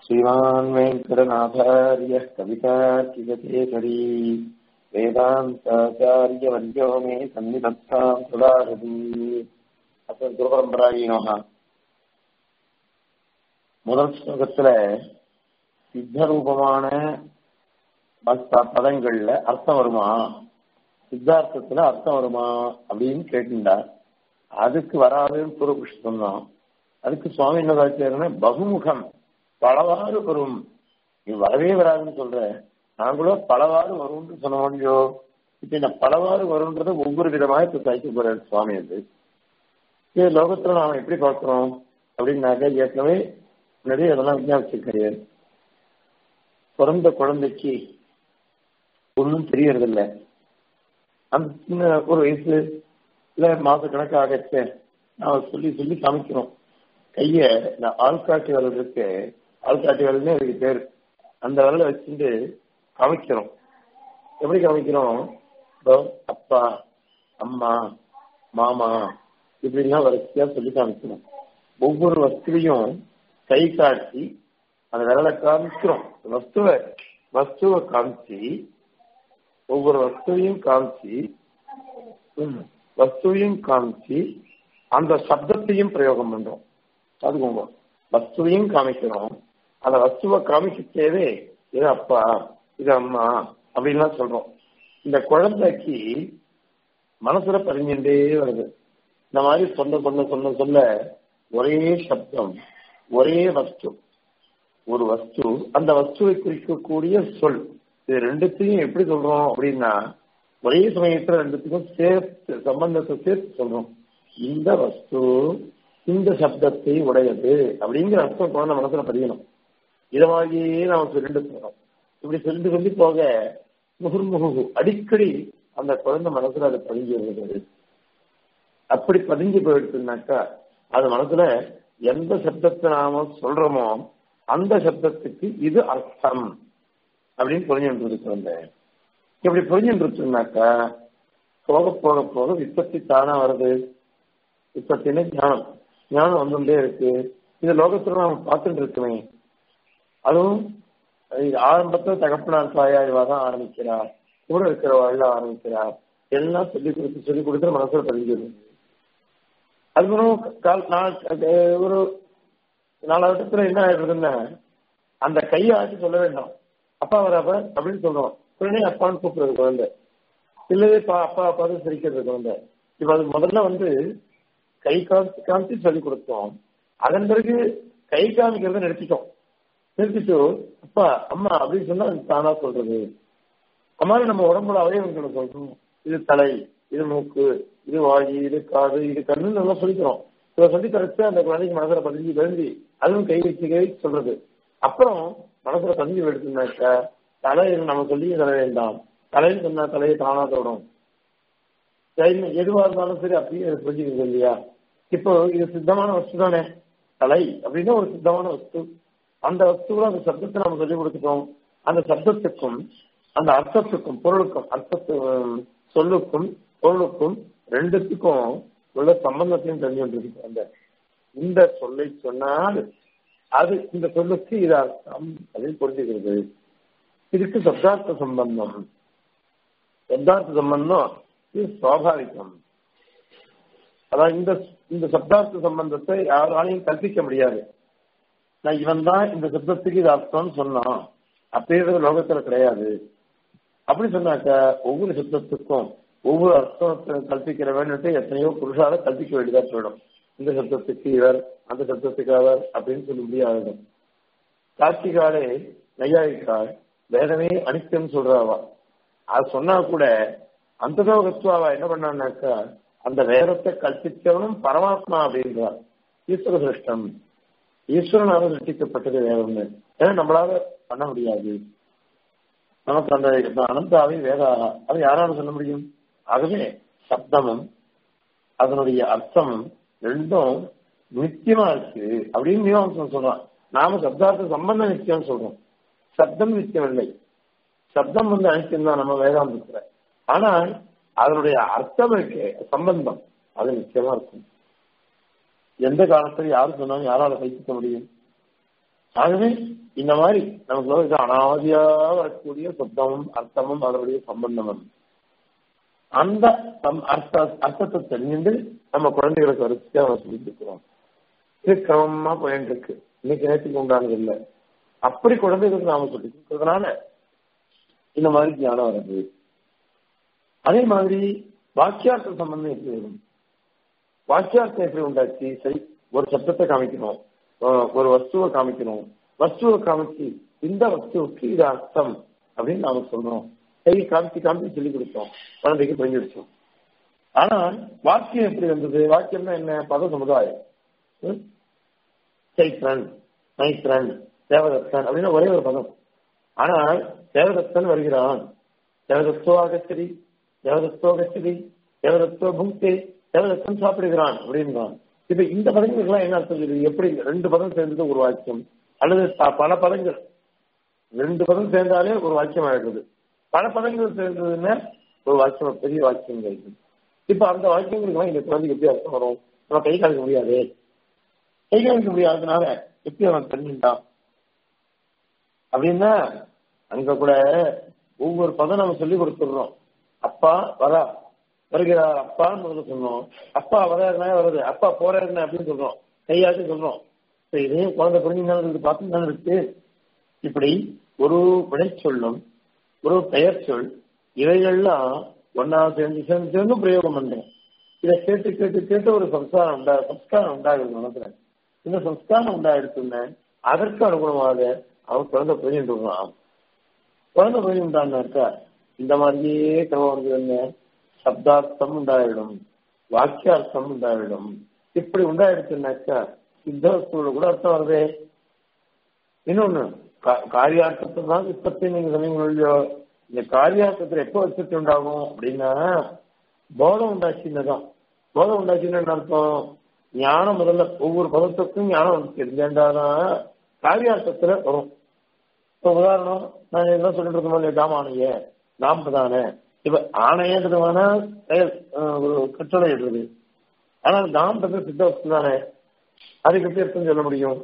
श्रीमान् वेङ्कटनाथार्यः कवितार्किककेसरी वेदान्ताचार्यवर्यो मे सन्निधत्ताम् सुधारति அப்புறம் குருபரம்பராயினோகா முதல் ஸ்லோகத்துல சித்த ரூபமான பதங்கள்ல அர்த்தம் வருமா சித்தார்த்தத்துல அர்த்தம் வருமா அப்படின்னு கேட்டுட்டார் அதுக்கு வராதுன்னு பூர்வபுஷம் சொன்னோம் அதுக்கு சுவாமி என்ன தாச்சாருன்னா பகுமுகம் பலவாறு வரும் நீ வரவே வராதுன்னு சொல்ற நாங்களும் பலவாறு வரும்னு சொன்ன முடியோ இப்ப இந்த பலவாறு வரும்ன்றத ஒவ்வொரு விதமாக இப்ப தைக்க போறாரு சுவாமி அது இது லோகத்துல நாம எப்படி பார்க்கிறோம் அப்படின்னாக்க ஏற்கனவே முன்னாடி அதெல்லாம் விஞ்ஞாபிச்சிருக்காரு பிறந்த குழந்தைக்கு ஒன்றும் தெரியறதில்ல அந்த சின்ன ஒரு வயசு இல்ல மாச கணக்கு ஆகச்ச நாம சொல்லி சொல்லி காமிக்கிறோம் கைய இந்த ஆள்காட்டி விரல் இருக்கு ஆள்காட்டி விரல்னு அதுக்கு பேர் அந்த விரலை வச்சுட்டு காமிக்கிறோம் எப்படி காமிக்கிறோம் அப்பா அம்மா மாமா இப்படிலாம் வரிசையா சொல்லி காமிக்கணும் ஒவ்வொரு வஸ்துவையும் கை காட்டி அந்த விரலை காமிக்கிறோம் வஸ்துவை வஸ்துவை காமிச்சு ஒவ்வொரு வஸ்துவையும் காமிச்சு வஸ்துவையும் காமிச்சு அந்த சப்தத்தையும் பிரயோகம் பண்றோம் அதுக்கோங்க வஸ்துவையும் காமிக்கிறோம் அந்த வஸ்துவை காமிக்கத்தேவே இது அப்பா இது அம்மா அப்படின்லாம் சொல்றோம் இந்த குழந்தைக்கு மனசுல பதிஞ்சுட்டே வருது இந்த மாதிரி சொல்ல சொல்ல சொல்ல சொல்ல ஒரே சப்தம் ஒரே வஸ்து ஒரு வஸ்து அந்த வஸ்துவை குறிக்கக்கூடிய சொல் இது ரெண்டுத்தையும் எப்படி சொல்றோம் அப்படின்னா ஒரே சமயத்துல ரெண்டுத்துக்கும் சேர்த்து சம்பந்தத்தை சேர்த்து சொல்றோம் இந்த வஸ்து இந்த சப்தத்தை உடையது அப்படிங்கிற அர்த்தம் குழந்தை மனசுல பதியணும் இத மாதிரியே நாம சொல்லிட்டு போறோம் இப்படி சொல்லிட்டு சொல்லி போக முகுர்முகு அடிக்கடி அந்த குழந்தை மனசுல அது பதிஞ்சு வருகிறது அப்படி பதிஞ்சு போயிடுச்சுனாக்கா அது மனசுல எந்த சப்தத்தை நாம சொல்றோமோ அந்த சப்தத்துக்கு இது அர்த்தம் அப்படின்னு புரிஞ்சுட்டு இருக்கு இப்படி புரிஞ்சுட்டு இருக்குனாக்கா போக போக போக விற்பத்தி தானா வருது விற்பத்தின்னு ஞானம் ஞானம் வந்துட்டே இருக்கு இந்த லோகத்துல நாம பார்த்துட்டு இருக்குமே அதுவும் ஆரம்பத்துல தகப்பனார் தாயாரிவா தான் ஆரம்பிக்கிறா கூட இருக்கிறவாள் ஆரம்பிக்கிறா எல்லாம் சொல்லி கொடுத்து சொல்லி கொடுத்து மனசுல பதிஞ்சிருது அதுக்கப்புறம் ஒரு நாலாவட்டத்துல என்ன ஆயிடுறதுன்னா அந்த கையை ஆட்டி சொல்ல வேண்டாம் அப்பா வரப்ப அப்படின்னு சொல்றோம் உடனே அப்பான்னு கூப்பிடுறது குழந்தை இல்லவே அப்பா அப்பாவும் சிரிக்கிறது குழந்தை இப்ப அது முதல்ல வந்து கை காமிச்சு காமிச்சு சொல்லி கொடுத்தோம் அதன் பிறகு கை காமிக்கிறத நிறுத்திட்டோம் நிறுத்திட்டு அப்பா அம்மா அப்படின்னு சொன்னா தானா சொல்றது அம்மாவை நம்ம உடம்புல அவயவங்களை சொல்றோம் இது தலை இது மூக்கு இது வாயி இது காது இது கண்ணு நல்லா சொல்லிக்கிறோம் இதை சொல்லி தரச்சு அந்த குழந்தைக்கு மனசுல பதிஞ்சு பதிஞ்சு அதுவும் கை வச்சு கை சொல்றது அப்புறம் மனசுல பதிஞ்சு எடுத்துனாக்கா தலையை நம்ம சொல்லி தர வேண்டாம் தலைன்னு சொன்னா தலையை தானா தோடும் எதுவா இருந்தாலும் சரி அப்படியே புரிஞ்சுக்கிறது இல்லையா இப்போ இது சித்தமான வஸ்து தானே தலை அப்படின்னா ஒரு சித்தமான வஸ்து அந்த வஸ்துவில அந்த சப்தத்தை நம்ம சொல்லிக் கொடுத்துட்டோம் அந்த சப்தத்துக்கும் அந்த அர்த்தத்துக்கும் பொருளுக்கும் அர்த்தத்து சொல்லுக்கும் பொருளுக்கும் ரெண்டுத்துக்கும் உள்ள சம்பந்தத்தையும் தெரிஞ்சு கொண்டிருக்கு அந்த இந்த சொல்லை சொன்னால் அது இந்த சொல்லுக்கு இது அர்த்தம் அப்படின்னு புரிஞ்சுக்கிறது இதுக்கு சப்தார்த்த சம்பந்தம் சப்தார்த்த சம்பந்தம் இது சுவாபாவிகம் அதான் இந்த இந்த சப்தார்த்த சம்பந்தத்தை யாராலையும் கற்பிக்க முடியாது நான் இவன் தான் இந்த சப்தத்துக்கு இது அர்த்தம்னு சொன்னான் அப்படின்றது லோகத்துல கிடையாது அப்படி சொன்னாக்க ஒவ்வொரு சப்தத்துக்கும் ஒவ்வொரு அர்த்தத்தை கல்பிக்கிற வேண்டுட்டு எத்தனையோ புருஷால கல்பிக்க வேண்டியதா போயிடும் இந்த சப்தத்துக்கு இவர் அந்த சப்தத்துக்கு அவர் அப்படின்னு சொல்ல முடியாது கார்த்திகாலே நையாயிக்காள் வேதமே அனித்தியம் சொல்றாவா அது சொன்னா கூட அந்த லோகத்துவாவா என்ன பண்ணான்னாக்கா அந்த வேதத்தை கல்பித்தவனும் பரமாத்மா அப்படின்றார் ஈஸ்வர சிருஷ்டம் ஈஸ்வரனால சிருஷ்டிக்கப்பட்டது வேதம்னு ஏன்னா நம்மளால பண்ண முடியாது நமக்கு அந்த அனந்தாவை வேதாக அது யாரால சொல்ல முடியும் ஆகவே சப்தமும் அதனுடைய அர்த்தமும் ரெண்டும் நித்தியமா இருக்கு அப்படின்னு மீமாசம் சொல்றான் நாம சப்தார்த்த சம்பந்தம் நித்தியம் சொல்றோம் சப்தம் நித்தியம் இல்லை சப்தம் வந்து அனித்தியம் தான் நம்ம வேதாந்தத்துல ஆனால் அதனுடைய அர்த்தம் இருக்கு சம்பந்தம் அது நிச்சயமா இருக்கும் எந்த காலத்துல யாரு சொன்னாலும் யாரால கைப்பிக்க முடியும் ஆகவே இந்த மாதிரி நமக்கு வந்து அனாதியா வரக்கூடிய சொத்தமும் அர்த்தமும் அதனுடைய சம்பந்தமும் அந்த சம்- அர்த்த அர்த்தத்தை தெரிஞ்சுட்டு நம்ம குழந்தைகளுக்கு வரிசையா நம்ம சொல்லிட்டு இருக்கிறோம் இது கிரமமா போயிட்டு இருக்கு இன்னைக்கு நேரத்துக்கு உண்டானது இல்லை அப்படி குழந்தைகளுக்கு நாம சொல்லி கொடுக்கறதுனால இந்த மாதிரி ஞானம் வருது அதே மாதிரி வாக்கியார்த்த சம்பந்தம் எப்படி வரும் வாக்கியார்த்தம் எப்படி உண்டாச்சு சரி ஒரு சப்தத்தை காமிக்கணும் அஹ் ஒரு வஸ்துவை காமிக்கணும் வஸ்துவை காமிச்சு இந்த வஸ்துவுக்கு இது அர்த்தம் அப்படின்னு நாம சொல்றோம் கை காமிச்சு காமிச்சு சொல்லி கொடுத்தோம் குழந்தைக்கு புரிஞ்சிடுச்சோம் ஆனா வாக்கியம் எப்படி வந்தது வாக்கியம்னா என்ன பத சமுதாயம் ம்? சைத்ரன் மைத்ரன் தேவதத்தன் அப்படின்னு ஒரே ஒரு பதம் ஆனால் தேவதத்தன் வருகிறான் தேவதத்தோ அகச்சரி தேவதத்தோ கச்சரி தேவதத்தோ புங்கே தேவதத்தன் சாப்பிடுகிறான் அப்படின்றான் இப்ப இந்த பதங்களுக்கெல்லாம் என்ன அர்த்தம் சொல்லுது எப்படி ரெண்டு பதம் சேர்ந்தது ஒரு வாக்கியம் அல்லது ப- பல பதங்கள் ரெண்டு பதம் சேர்ந்தாலே ஒரு வாக்கியம் ஆயிடுது பல பதங்கள் சேர்ந்ததுன்னா ஒரு வாக்கியம் பெரிய வாக்கியம் கிடைக்கும் இப்ப அந்த வாக்கியங்களுக்கெல்லாம் இந்த குழந்தைக்கு எப்படி அர்த்தம் வரும் நம்ம கை காமிக்க முடியாது கை காமிக்க முடியாததுனால எப்படி அவன் தெரிஞ்சுட்டான் அப்படின்னா அங்க கூட ஒவ்வொரு பதம் நம்ம சொல்லி கொடுத்துடுறோம் அப்பா வரா வருகிறார் அப்பான்னு முதல்ல சொன்னோம் அப்பா வராருனா வருது அப்பா போறாருன்னா அப்படின்னு சொல்றோம் கையாட்டு சொல்றோம் சரி, இதே குழந்தை புரிஞ்சுங்க பார்த்து தானே இருக்கு இப்படி ஒரு விடை சொல்லும் ஒரு பெயர் சொல் இவைகள்லாம் ஒன்னா சேர்ந்து சேர்ந்து சேர்ந்து பிரயோகம் பண்றேன் இதை கேட்டு கேட்டு கேட்டு ஒரு சம்ஸ்காரம் உண்டா சம்ஸ்காரம் உண்டாகுது மனசுல இந்த சம்ஸ்காரம் உண்டாயிடுச்சுன்னு அதற்கு அனுகுணமாக அவன் குழந்தை புரிஞ்சுட்டு இருக்கான் குழந்தை புரிஞ்சுட்டான்னாக்கா இந்த மாதிரியே கிரமம் வந்து என்ன சப்தார்த்தம் உண்டாயிடும் வாக்கியார்த்தம் உண்டாயிடும் இப்படி உண்டாயிடுச்சுன்னாக்கா சித்தவஸ்துவோட கூட அர்த்தம் வருதே இன்னொன்னு கா- காரியார்த்தத்தை தான் உற்பத்தி நீங்க சொன்னீங்க இல்லையோ இந்த காரியார்த்தத்துல எப்போ உற்பத்தி உண்டாகும் அப்படின்னா போதம் உண்டாச்சுன்னதான் போதம் உண்டாச்சுன்னு என்ன அர்த்தம் ஞானம் முதல்ல ஒவ்வொரு பதத்துக்கும் ஞானம் வந்து தெரிஞ்சாதான் காரியார்த்தத்துல வரும் இப்ப உதாரணம் நான் என்ன சொல்லிட்டு இருக்கோம் இல்லையா காமானைய நாம் தானே இப்ப ஆணையன்றது வேணா செயல் அஹ், ஒரு கட்டளை இடுறது ஆனால் தாம்ன்றது சித்த வஸ்து தானே அதுக்கு எப்படி அர்த்தம் சொல்ல முடியும்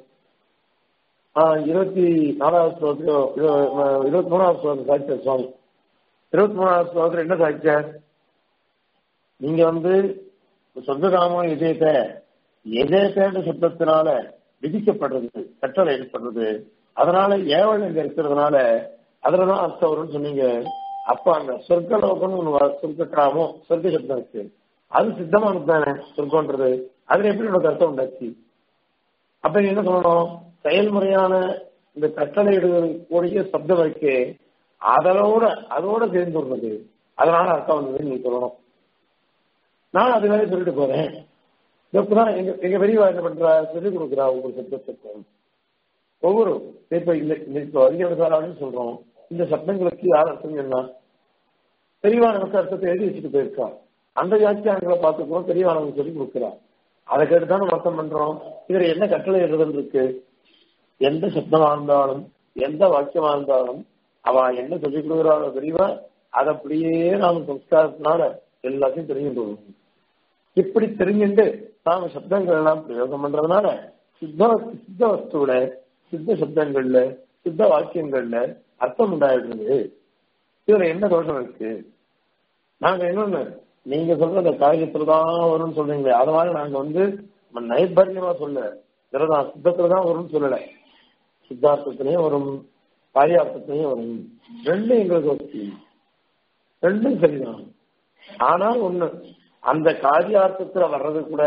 ஆஹ் இருபத்தி நாலாவது ஸ்லோகத்துல இரு- இருபத்தி மூணாவது ஸ்லோகத்தில் சாதிச்சார் சுவாமி இருபத்தி மூணாவது ஸ்லோகத்தில் என்ன சாதிச்சார் நீங்க வந்து சொர்க்ககாமம் எஜேத்த எஜேத்தன்ற சப்தத்தினால விதிக்கப்படுறது கட்டளை ஏற்படுறது அதனால ஏவல் இங்க இருக்கிறதுனால அதுலதான் அர்த்தம் வரும்னு சொன்னீங்க அப்ப அங்க சொர்க்கலோகம்னு ஒண்ணு வ- சொர்க்க கிராமம் சொர்க்க சப்தம் இருக்கு அது சித்தமானது தானே சொர்க்கம்ன்றது அதுல எப்படி உனக்கு அர்த்தம் உண்டாச்சு அப்ப நீ என்ன சொல்லணும் செயல்முறையான இந்த கட்டளை கூடிய சப்தம் இருக்கு அதோட அதோட சேர்ந்து விடுறது அதனால அர்த்தம் வந்ததுன்னு நீ சொல்லணும் நான் அது மாதிரி சொல்லிட்டு போறேன் இப்பதான் எங்க எங்க பெரியவா என்ன பண்றா சொல்லிக் கொடுக்குறா ஒவ்வொரு சப்தத்துக்கும் ஒவ்வொரு இப்ப இந்த இந்த இப்ப அறிஞர் சொல்றோம் இந்த சப்தங்களுக்கு யார் அர்த்தம் என்ன பெரியவா நமக்கு அர்த்தத்தை எழுதி வச்சுட்டு போயிருக்கா அந்த வியாக்கியானங்களை பார்த்துக்கிறோம் பெரியவா நமக்கு சொல்லி கொடுக்குறா அதை கேட்டு தான் நம்ம அர்த்தம் பண்றோம் இதுல என்ன கட்டளை எழுதுன்னு இருக்கு எந்த சப்தமா இருந்தாலும் எந்த வாக்கியமா இருந்தாலும் அவ என்ன சொல்லி கொடுக்குறாளோ பெரியவா அதை அப்படியே நாம சம்ஸ்காரத்தினால எல்லாத்தையும் தெரிஞ்சுட்டு வருவோம் இப்படி தெரிஞ்சுட்டு நாம சப்தங்கள் எல்லாம் பிரயோகம் பண்றதுனால சித்த சித்த வஸ்துவில சித்த சப்தங்கள்ல சித்த வாக்கியங்கள்ல அர்த்தம் உண்டாயிடுறது இதுல என்ன தோஷம் இருக்கு நாங்க இன்னொன்னு நீங்க சொல்ற அந்த காரியத்துல தான் வரும்னு சொல்றீங்களே அது மாதிரி நாங்க வந்து நம்ம நைர்பர்யமா சொல்ல இதுலதான் சித்தத்துல தான் வரும்னு சொல்லல சித்தார்த்தத்திலையும் வரும் காரியார்த்தத்திலையும் வரும் ரெண்டும் எங்களுக்கு வச்சு ரெண்டும் சரிதான் ஆனால் ஒண்ணு அந்த காரியார்த்தத்துல வர்றது கூட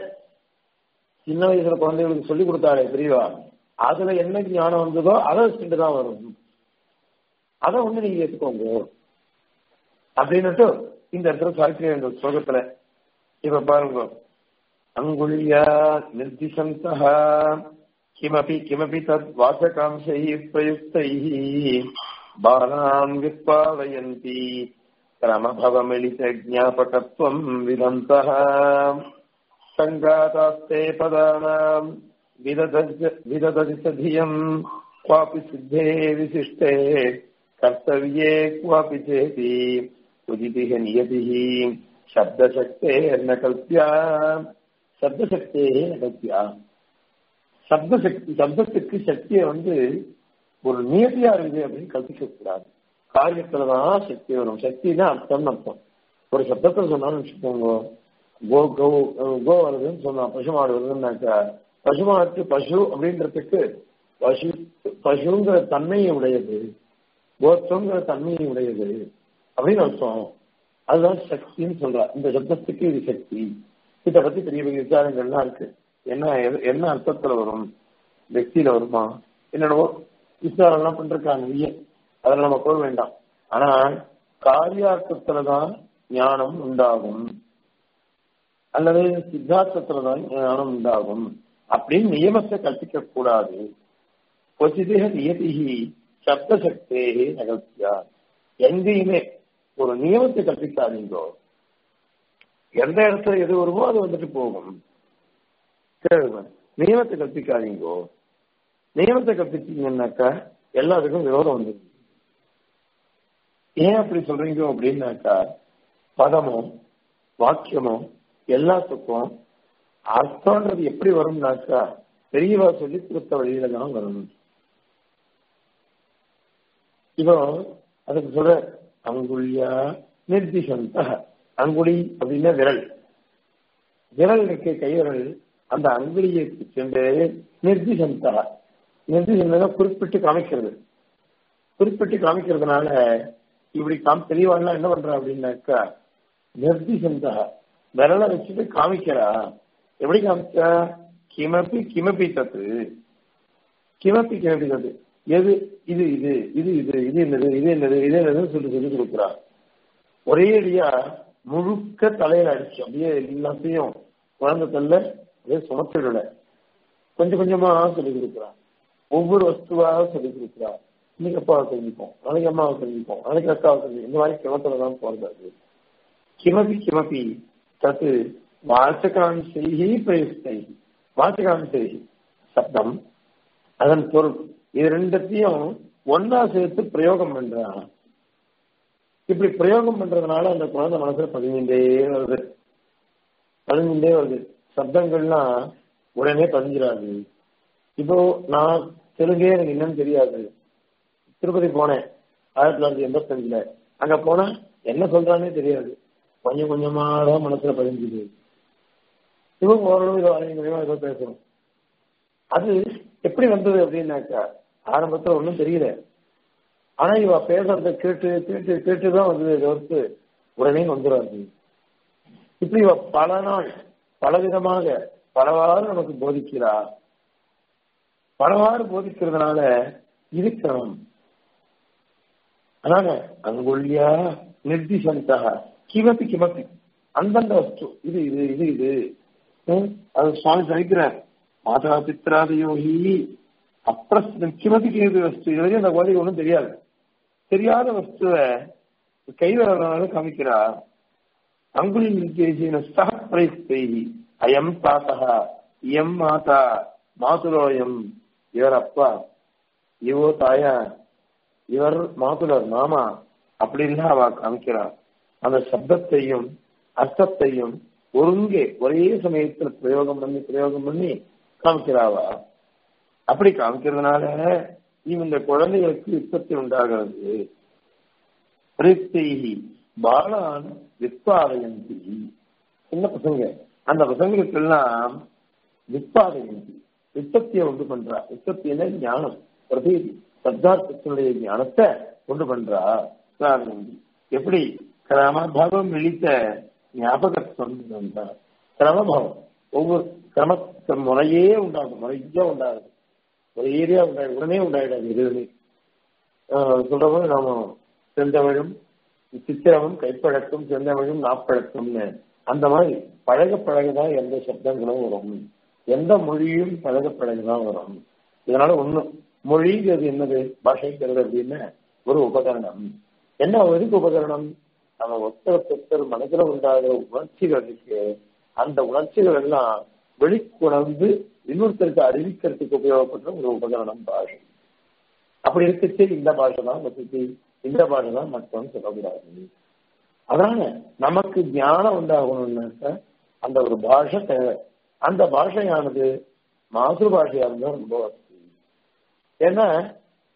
சின்ன வயசுல குழந்தைகளுக்கு சொல்லி கொடுத்தாலே பெரியவா அதுல என்ன ஞானம் வந்ததோ அதை வச்சுட்டு தான் வரும் அதை ஒண்ணு நீங்க ஏத்துக்கோங்க அப்படின்னுட்டு இந்த இடத்துல சாய்க்கிற இந்த ஸ்லோகத்துல இப்ப பாருங்க அங்குல்யா நிர்திசந்தः கிமபி கிமபி தத் வாசகாம்சைः பிரயுக்தைः பாலான் விற்பாவயந்தி கிரமபவமிலித ஜாபகத்வம் விதந்தः सङ्गातास्ते पदानाम् विदधज विदधति च धियम् क्वापि सिद्धे विशिष्टे कर्तव्ये क्वापि चेति उदितिः नियतिः शब्दशक्तेः न कल्प्या शब्दशक्तेः न कल्प्या சப்தசக்தி சப்தத்துக்கு சக்தியை வந்து ஒரு நியதியா இருக்குது அப்படின்னு கல்பிக்க கூடாது காரியத்துலதான் சக்தி வரும் சக்தினா அர்த்தம்னு அர்த்தம் ஒரு சப்தத்தை சொன்னாலும் வச்சுக்கோங்க கோ கோ கோ வருதுன்னு சொன்னா பசுமாடு வருதுன்னாக்கா பசுமாட்டு பசு அப்படின்றதுக்கு பசு பசுங்கிற தன்மையை உடையது கோத்திரங்கிற தன்மையை உடையது அப்படின்னு அர்த்தம் அதுதான் சக்தின்னு சொல்றா இந்த சப்தத்துக்கு இது சக்தி இதை பத்தி பெரிய பெரிய விசாரங்கள்லாம் இருக்கு என்ன எது- என்ன அர்த்தத்துல வரும் வெக்தியில வருமா என்னென்னவோ விசாரம்லாம் பண்றாங்க நிறைய அதில் நம்ம போக வேண்டாம் ஆனா காரியார்த்தத்துலதான் ஞானம் உண்டாகும் அல்லது சித்தார்த்தத்துலதான் ஞானம் உண்டாகும் அப்படின்னு நியமத்தை கற்பிக்க கூடாது கொச்சிதேக நியதிகி சப்த சக்தேகி நகர்த்தியா எங்கேயுமே ஒரு நியமத்தை கற்பிக்காதீங்கோ எந்த இடத்துல எது வருமோ அது வந்துட்டு போகும் கேளுங்க நியமத்தை கற்பிக்காதீங்கோ நியமத்தை கற்பிச்சீங்கன்னாக்கா எல்லாத்துக்கும் விரோதம் வந்துடும் ஏன் அப்படி சொல்றீங்க அப்படின்னாக்கா பதமும் வாக்கியமும் எல்லாத்துக்கும் அர்த்தம்ன்றது எப்படி வரும்னாக்கா பெரியவா சொல்லி கொடுத்த வழியில தான் வரும் இப்போ அதுக்கு சொல்ற அங்குழியா நிர்திசந்த அங்குடி அப்படின்னா விரல் விரல் இருக்க கைவிரல் அந்த அங்குலியை சென்று நிர்திசந்தா நிர்திசந்தா குறிப்பிட்டு காமிக்கிறது குறிப்பிட்டு காமிக்கிறதுனால இப்படி காம் தெளிவானா என்ன பண்றா அப்படின்னாக்கா நிர்திசந்தா விரலை வச்சுட்டு காமிக்கிறா எப்படி காமிச்சா கிமப்பி கிமப்பி தத்து கிமப்பி கிமப்பி தத்து எது இது இது இது இது இது என்னது இது என்னது இது என்னதுன்னு சொல்லி சொல்லி கொடுக்குறா ஒரே அடியா முழுக்க தலையில அடிச்சு அப்படியே எல்லாத்தையும் குழந்தை தள்ள அப்படியே சுமத்திடல கொஞ்சம் கொஞ்சமா சொல்லி கொடுக்குறா ஒவ்வொரு வஸ்துவாக சொல்லி கொடுக்குறா இன்னைக்கு அப்பாவை தெரிஞ்சுப்போம் நாளைக்கு அம்மாவை தெரிஞ்சுப்போம் நாளைக்கு அக்காவை தெரிஞ்சுப்போம் இந்த மாதிரி கிணத்துல தான் போறது அது கிமபி கிமபி தத்து வாசகாம்சைகி பிரயுக்தை வாசகாம்சை சப்தம் அதன் பொருள் இது ரெண்டத்தையும் ஒன்னா சேர்த்து பிரயோகம் பண்றான் இப்படி பிரயோகம் பண்றதுனால அந்த குழந்தை மனசுல பதிஞ்சுட்டே வருது பதிஞ்சுட்டே வருது சப்தங்கள்லாம் உடனே பதிஞ்சிடாது இப்போ நான் தெலுங்கே எனக்கு என்னன்னு தெரியாது திருப்பதி போனேன் ஆயிரத்தி தொள்ளாயிரத்தி எண்பத்தஞ்சுல அங்க போனா என்ன சொல்றானே தெரியாது கொஞ்சம் கொஞ்சமா தான் மனசுல பதிஞ்சுது இவங்க ஓரளவு இதை வரையும் மூலியமா ஏதோ பேசுறோம் அது எப்படி வந்தது அப்படின்னாக்கா ஆரம்பத்துல ஒன்றும் தெரியல ஆனா இவ பேசுறத கேட்டு கேட்டு கேட்டுதான் வந்தது தவிர்த்து உடனே வந்துடாது இப்படி இவ பல நாள் பலவிதமாக பலவாறு நமக்கு போதிக்கிறா பலவாறு போதிக்கிறதுனால இருக்கணும் அதனால அங்குள்ளியா நிர்திசந்தா கிமப்பி கிமப்பி அந்தந்த வஸ்து இது இது இது இது ஹம், அது சுவாமி சகிக்கிறார் மாதா பித்ராதயோகி அப்பிரஸ்தம் கிமப்பி கிமப்பி வஸ்து இதுவரையும் அந்த குழந்தைக்கு ஒன்றும் தெரியாது தெரியாத வஸ்துவை கைவரனால காமிக்கிறா அங்குலி நிர்தேசின சக பிரயுக்தை அயம் தாத்தா இயம் மாதா மாதுரோயம் இவர் அப்பா இவோ தாயா இவர் மாதுலர் மாமா அப்படின்னு அவ காமிக்கிறார் அந்த சப்தத்தையும் அர்த்தத்தையும் ஒருங்கே ஒரே சமயத்தில் பிரயோகம் பண்ணி பிரயோகம் பண்ணி காமிக்கிறாவா அப்படி காமிக்கிறதுனால இந்த குழந்தைகளுக்கு உற்பத்தி உண்டாகிறது பிரீத்தி பாலான் விற்பாதையந்தி சின்ன பசங்க அந்த பசங்களுக்கெல்லாம் விற்பாதையந்தி உற்பத்தியை உண்டு பண்றா உற்பத்தியில ஞானம் பிரதீதி சப்தார்த்தத்தினுடைய ஞானத்தை உண்டு பண்றா பிராணந்தி எப்படி கிரமபாவம் இழித்த ஞாபகத்துவம் வந்தார் கிரமபாவம் ஒவ்வொரு கிரம முறையே உண்டாகும் முறையா உண்டாகுது ஒரு ஏரியா உண்டாயிடும் உடனே உண்டாயிடாது எதுவுமே ஆஹ் சொல்றபோது நாம செந்தமிழும் சித்திரமும் கைப்பழக்கம் செந்தமிழும் நாப்பழக்கம்னு அந்த மாதிரி பழக பழகதான் எந்த சப்தங்களும் வரும் எந்த மொழியும் பழக பழகதான் வரும் இதனால ஒண்ணு மொழிங்கிறது என்னது பாஷைங்கிறது அப்படின்னு ஒரு உபகரணம் என்ன எதுக்கு உபகரணம் நம்ம ஒருத்தருக்கு ஒருத்தர் மனசுல உண்டாகிற உணர்ச்சிகள் இருக்கு அந்த உணர்ச்சிகள் எல்லாம் வெளிக்கொணர்ந்து இன்னொருத்தருக்கு அறிவிக்கிறதுக்கு உபயோகப்படுற ஒரு உபகரணம் பாஷை அப்படி இருக்கச்சு இந்த பாஷை தான் வசதி இந்த பாஷை தான் மற்றவன் சொல்லக்கூடாது அதனால நமக்கு ஞானம் உண்டாகணும்னாக்க அந்த ஒரு பாஷை தேவை அந்த பாஷையானது மாதృ பாஷையா இருந்தா ரொம்ப வசதி ஏன்னா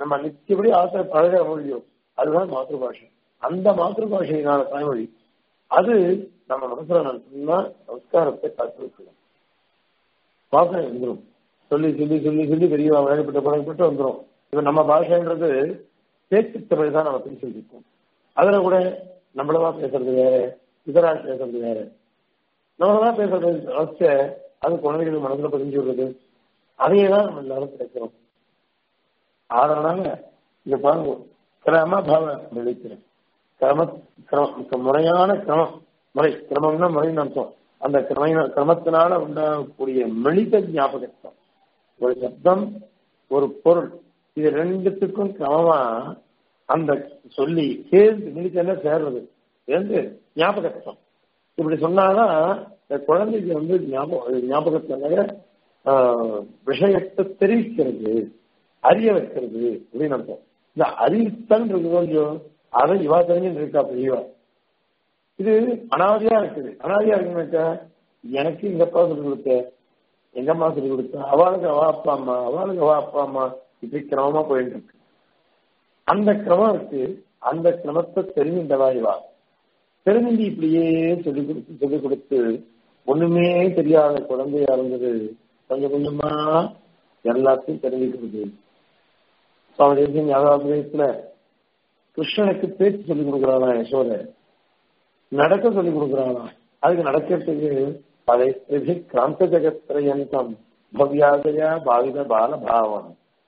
நம்ம நிச்சயப்படி ஆசை பழகிற மொழியோ அதுதான் மாத்திரு பாஷை அந்த மாத்திரு பாஷையினால தாய்மொழி அது நம்ம மனசுல நடத்தினா நமஸ்காரத்தை காத்து வைக்கணும் வாசனை வந்துடும் சொல்லி சொல்லி சொல்லி சொல்லி பெரிய வழங்கப்பட்ட பழகப்பட்டு வந்துடும் இப்ப நம்ம பாஷைன்றது பேச்சு தமிழ் தான் நம்ம பேசிட்டு இருக்கோம் அதுல கூட நம்மளவா பேசுறது வேற இதரால் பேசுறது வேற நம்மளவா பேசுறது அவசிய அது குழந்தைகள் மனசுல பதிஞ்சு விடுறது அதையே தான் நம்ம எல்லாரும் கிடைக்கிறோம் அதனால இங்க பாருங்க கிரம பாவம் விழிக்கிறேன் கிரம கிரமம் முறையான கிரமம் முறை கிரமம்னா முறைன்னு அர்த்தம் அந்த கிரம கிரமத்தினால உண்டாகக்கூடிய மெளித ஞாபகத்தம் ஒரு சப்தம் ஒரு பொருள் இது ரெண்டுத்துக்கும் கிரமமா அந்த சொல்லி சேர்ந்து மிளித்தன சேர்றது சேர்ந்து ஞாபகத்தம் இப்படி சொன்னாதான் இந்த குழந்தைக்கு வந்து ஞாபகம் ஞாபகத்தினால விஷயத்தை தெரிவிக்கிறது அறிய வைக்கிறது அப்படின்னு அர்த்தம் இந்த அறிவித்தல் இல்லையோ அதை இவா தெரிஞ்சு இருக்கா பெரியவா இது அனாதியா இருக்குது அனாதியா இருக்குன்னாக்கா எனக்கு எங்க அப்பா சொல்லி கொடுத்த எங்க அம்மா சொல்லி கொடுத்த அவளுக்கு அவ அப்பா அம்மா அவளுக்கு அவ அப்பா அம்மா இப்படி கிரமமா போயிட்டு இருக்கு அந்த கிரமம் இருக்கு அந்த கிரமத்தை தெரிஞ்சின்றவா இவா தெரிஞ்சு இப்படியே சொல்லி கொடுத்து சொல்லி கொடுத்து ஒண்ணுமே தெரியாத குழந்தையா இருந்தது கொஞ்சம் கொஞ்சமா எல்லாத்தையும் தெரிஞ்சுக்கிறது சுவாமி தேசியம் ஞாபகத்துல கிருஷ்ணனுக்கு பேச்சு சொல்லி கொடுக்குறானா யசோத நடக்க சொல்லி கொடுக்குறானா அதுக்கு நடக்கிறதுக்கு அதை கிராந்த ஜெகத்ரயந்தம் பவ்யாதயா பாவித பால பாவம்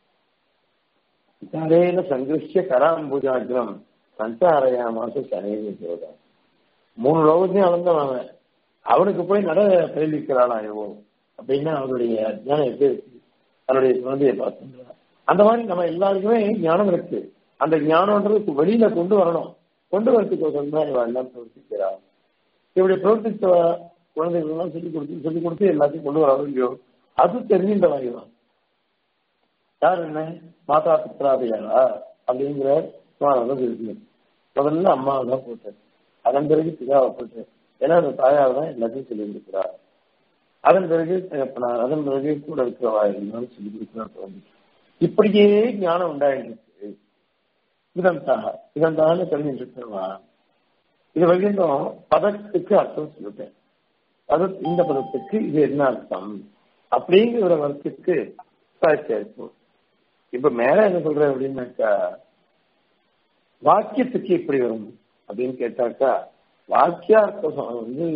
தரேன சங்கிருஷ்ய கராம்புஜாகிரம் சஞ்சாரையாமாச சனேக ஜோதா மூணு லோகத்தையும் அளந்தவன் அவனுக்கு போய் நட தெரிவிக்கிறானா இவோ அப்படின்னா அவனுடைய ஞானம் எப்படி இருக்கு தன்னுடைய குழந்தையை பார்த்துக்கிறான் அந்த மாதிரி நம்ம எல்லாருக்குமே ஞானம் இருக்கு அந்த ஞானம்ன்றது வெளியில கொண்டு வரணும் கொண்டு வரதுக்கு தான் இவன் எல்லாம் பிரவர்த்திக்கிறான் இப்படி பிரவர்த்தித்த குழந்தைகள் சொல்லி கொடுத்து சொல்லி கொடுத்து எல்லாத்தையும் கொண்டு வர இல்லையோ அது தெரிஞ்சின்ற வாங்கிடுவான் யார் என்ன மாதா பித்ராதையாரா அப்படிங்கிற இருக்கு முதல்ல அம்மாவை தான் போட்டேன் அதன் பிறகு பிதாவை போட்டேன் ஏன்னா அந்த தாயார் தான் எல்லாத்தையும் சொல்லி கொடுக்கிறார் அதன் பிறகு தகப்பனார் அதன் பிறகு கூட இருக்கிறவா இருந்தாலும் சொல்லி கொடுக்கிறார் குழந்தை இப்படியே ஞானம் உண்டாயிருக்கு இதந்தாக இதந்தாக தெரிஞ்சுட்டு இருக்கிறவா இது வரைக்கும் பதத்துக்கு அர்த்தம் சொல்லிட்டேன் பத இந்த பதத்துக்கு இது என்ன அர்த்தம் அப்படிங்கிற வருத்துக்கு சாட்சியாயிருக்கும் இப்ப மேல என்ன சொல்ற அப்படின்னாக்கா வாக்கியத்துக்கு எப்படி வரும் அப்படின்னு கேட்டாக்கா வாக்கியார்த்தம் வந்து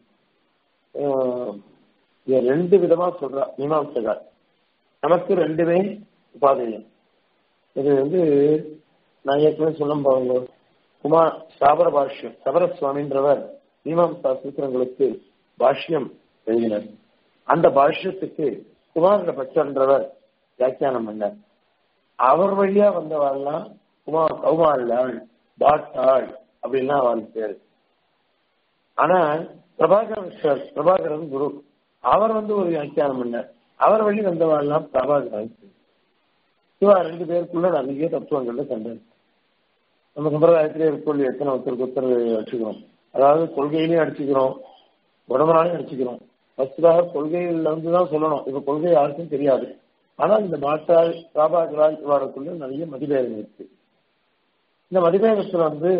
ரெண்டு விதமா சொல்றா மீமாம்சகார் நமக்கு ரெண்டுமே உபாதையம் இது வந்து நான் ஏற்கனவே சொல்ல பாருங்க குமார் சாபர பாஷ்யம் சபர சுவாமின்றவர் மீமாம்சா சூத்திரங்களுக்கு பாஷ்யம் எழுதினர் அந்த பாஷ்யத்துக்கு குமார பச்சன்றவர் வியாக்கியானம் பண்ணார் அவர் வழியா வந்தவாள்லாம் குமார் கௌமாரிலாள் பாட்டாள் அப்படின்னா அவள் பேரு ஆனா பிரபாகரன் சார் பிரபாகரன் குரு அவர் வந்து ஒரு வியாக்கியானம் பண்ணார் அவர் வழி வந்தவாள்லாம் பிரபாகரன் இவா ரெண்டு பேருக்குள்ள நிறைய தத்துவங்கள்ல சண்டை நம்ம சம்பிரதாயத்திலே இருக்கொள்ளி எத்தனை ஒருத்தருக்கு ஒருத்தர் அடிச்சுக்கிறோம் அதாவது கொள்கையிலையும் அடிச்சுக்கிறோம் உடம்புனாலையும் அடிச்சுக்கிறோம் ஃபர்ஸ்டாக கொள்கையில வந்து தான் சொல்லணும் இப்ப கொள்கை யாருக்கும் தெரியாது ஆனா இந்த மாட்டாள் பிரபாகரால் இவாருக்குள்ள நிறைய மதிபேதம் இருக்கு இந்த மதிபேதத்துல வந்து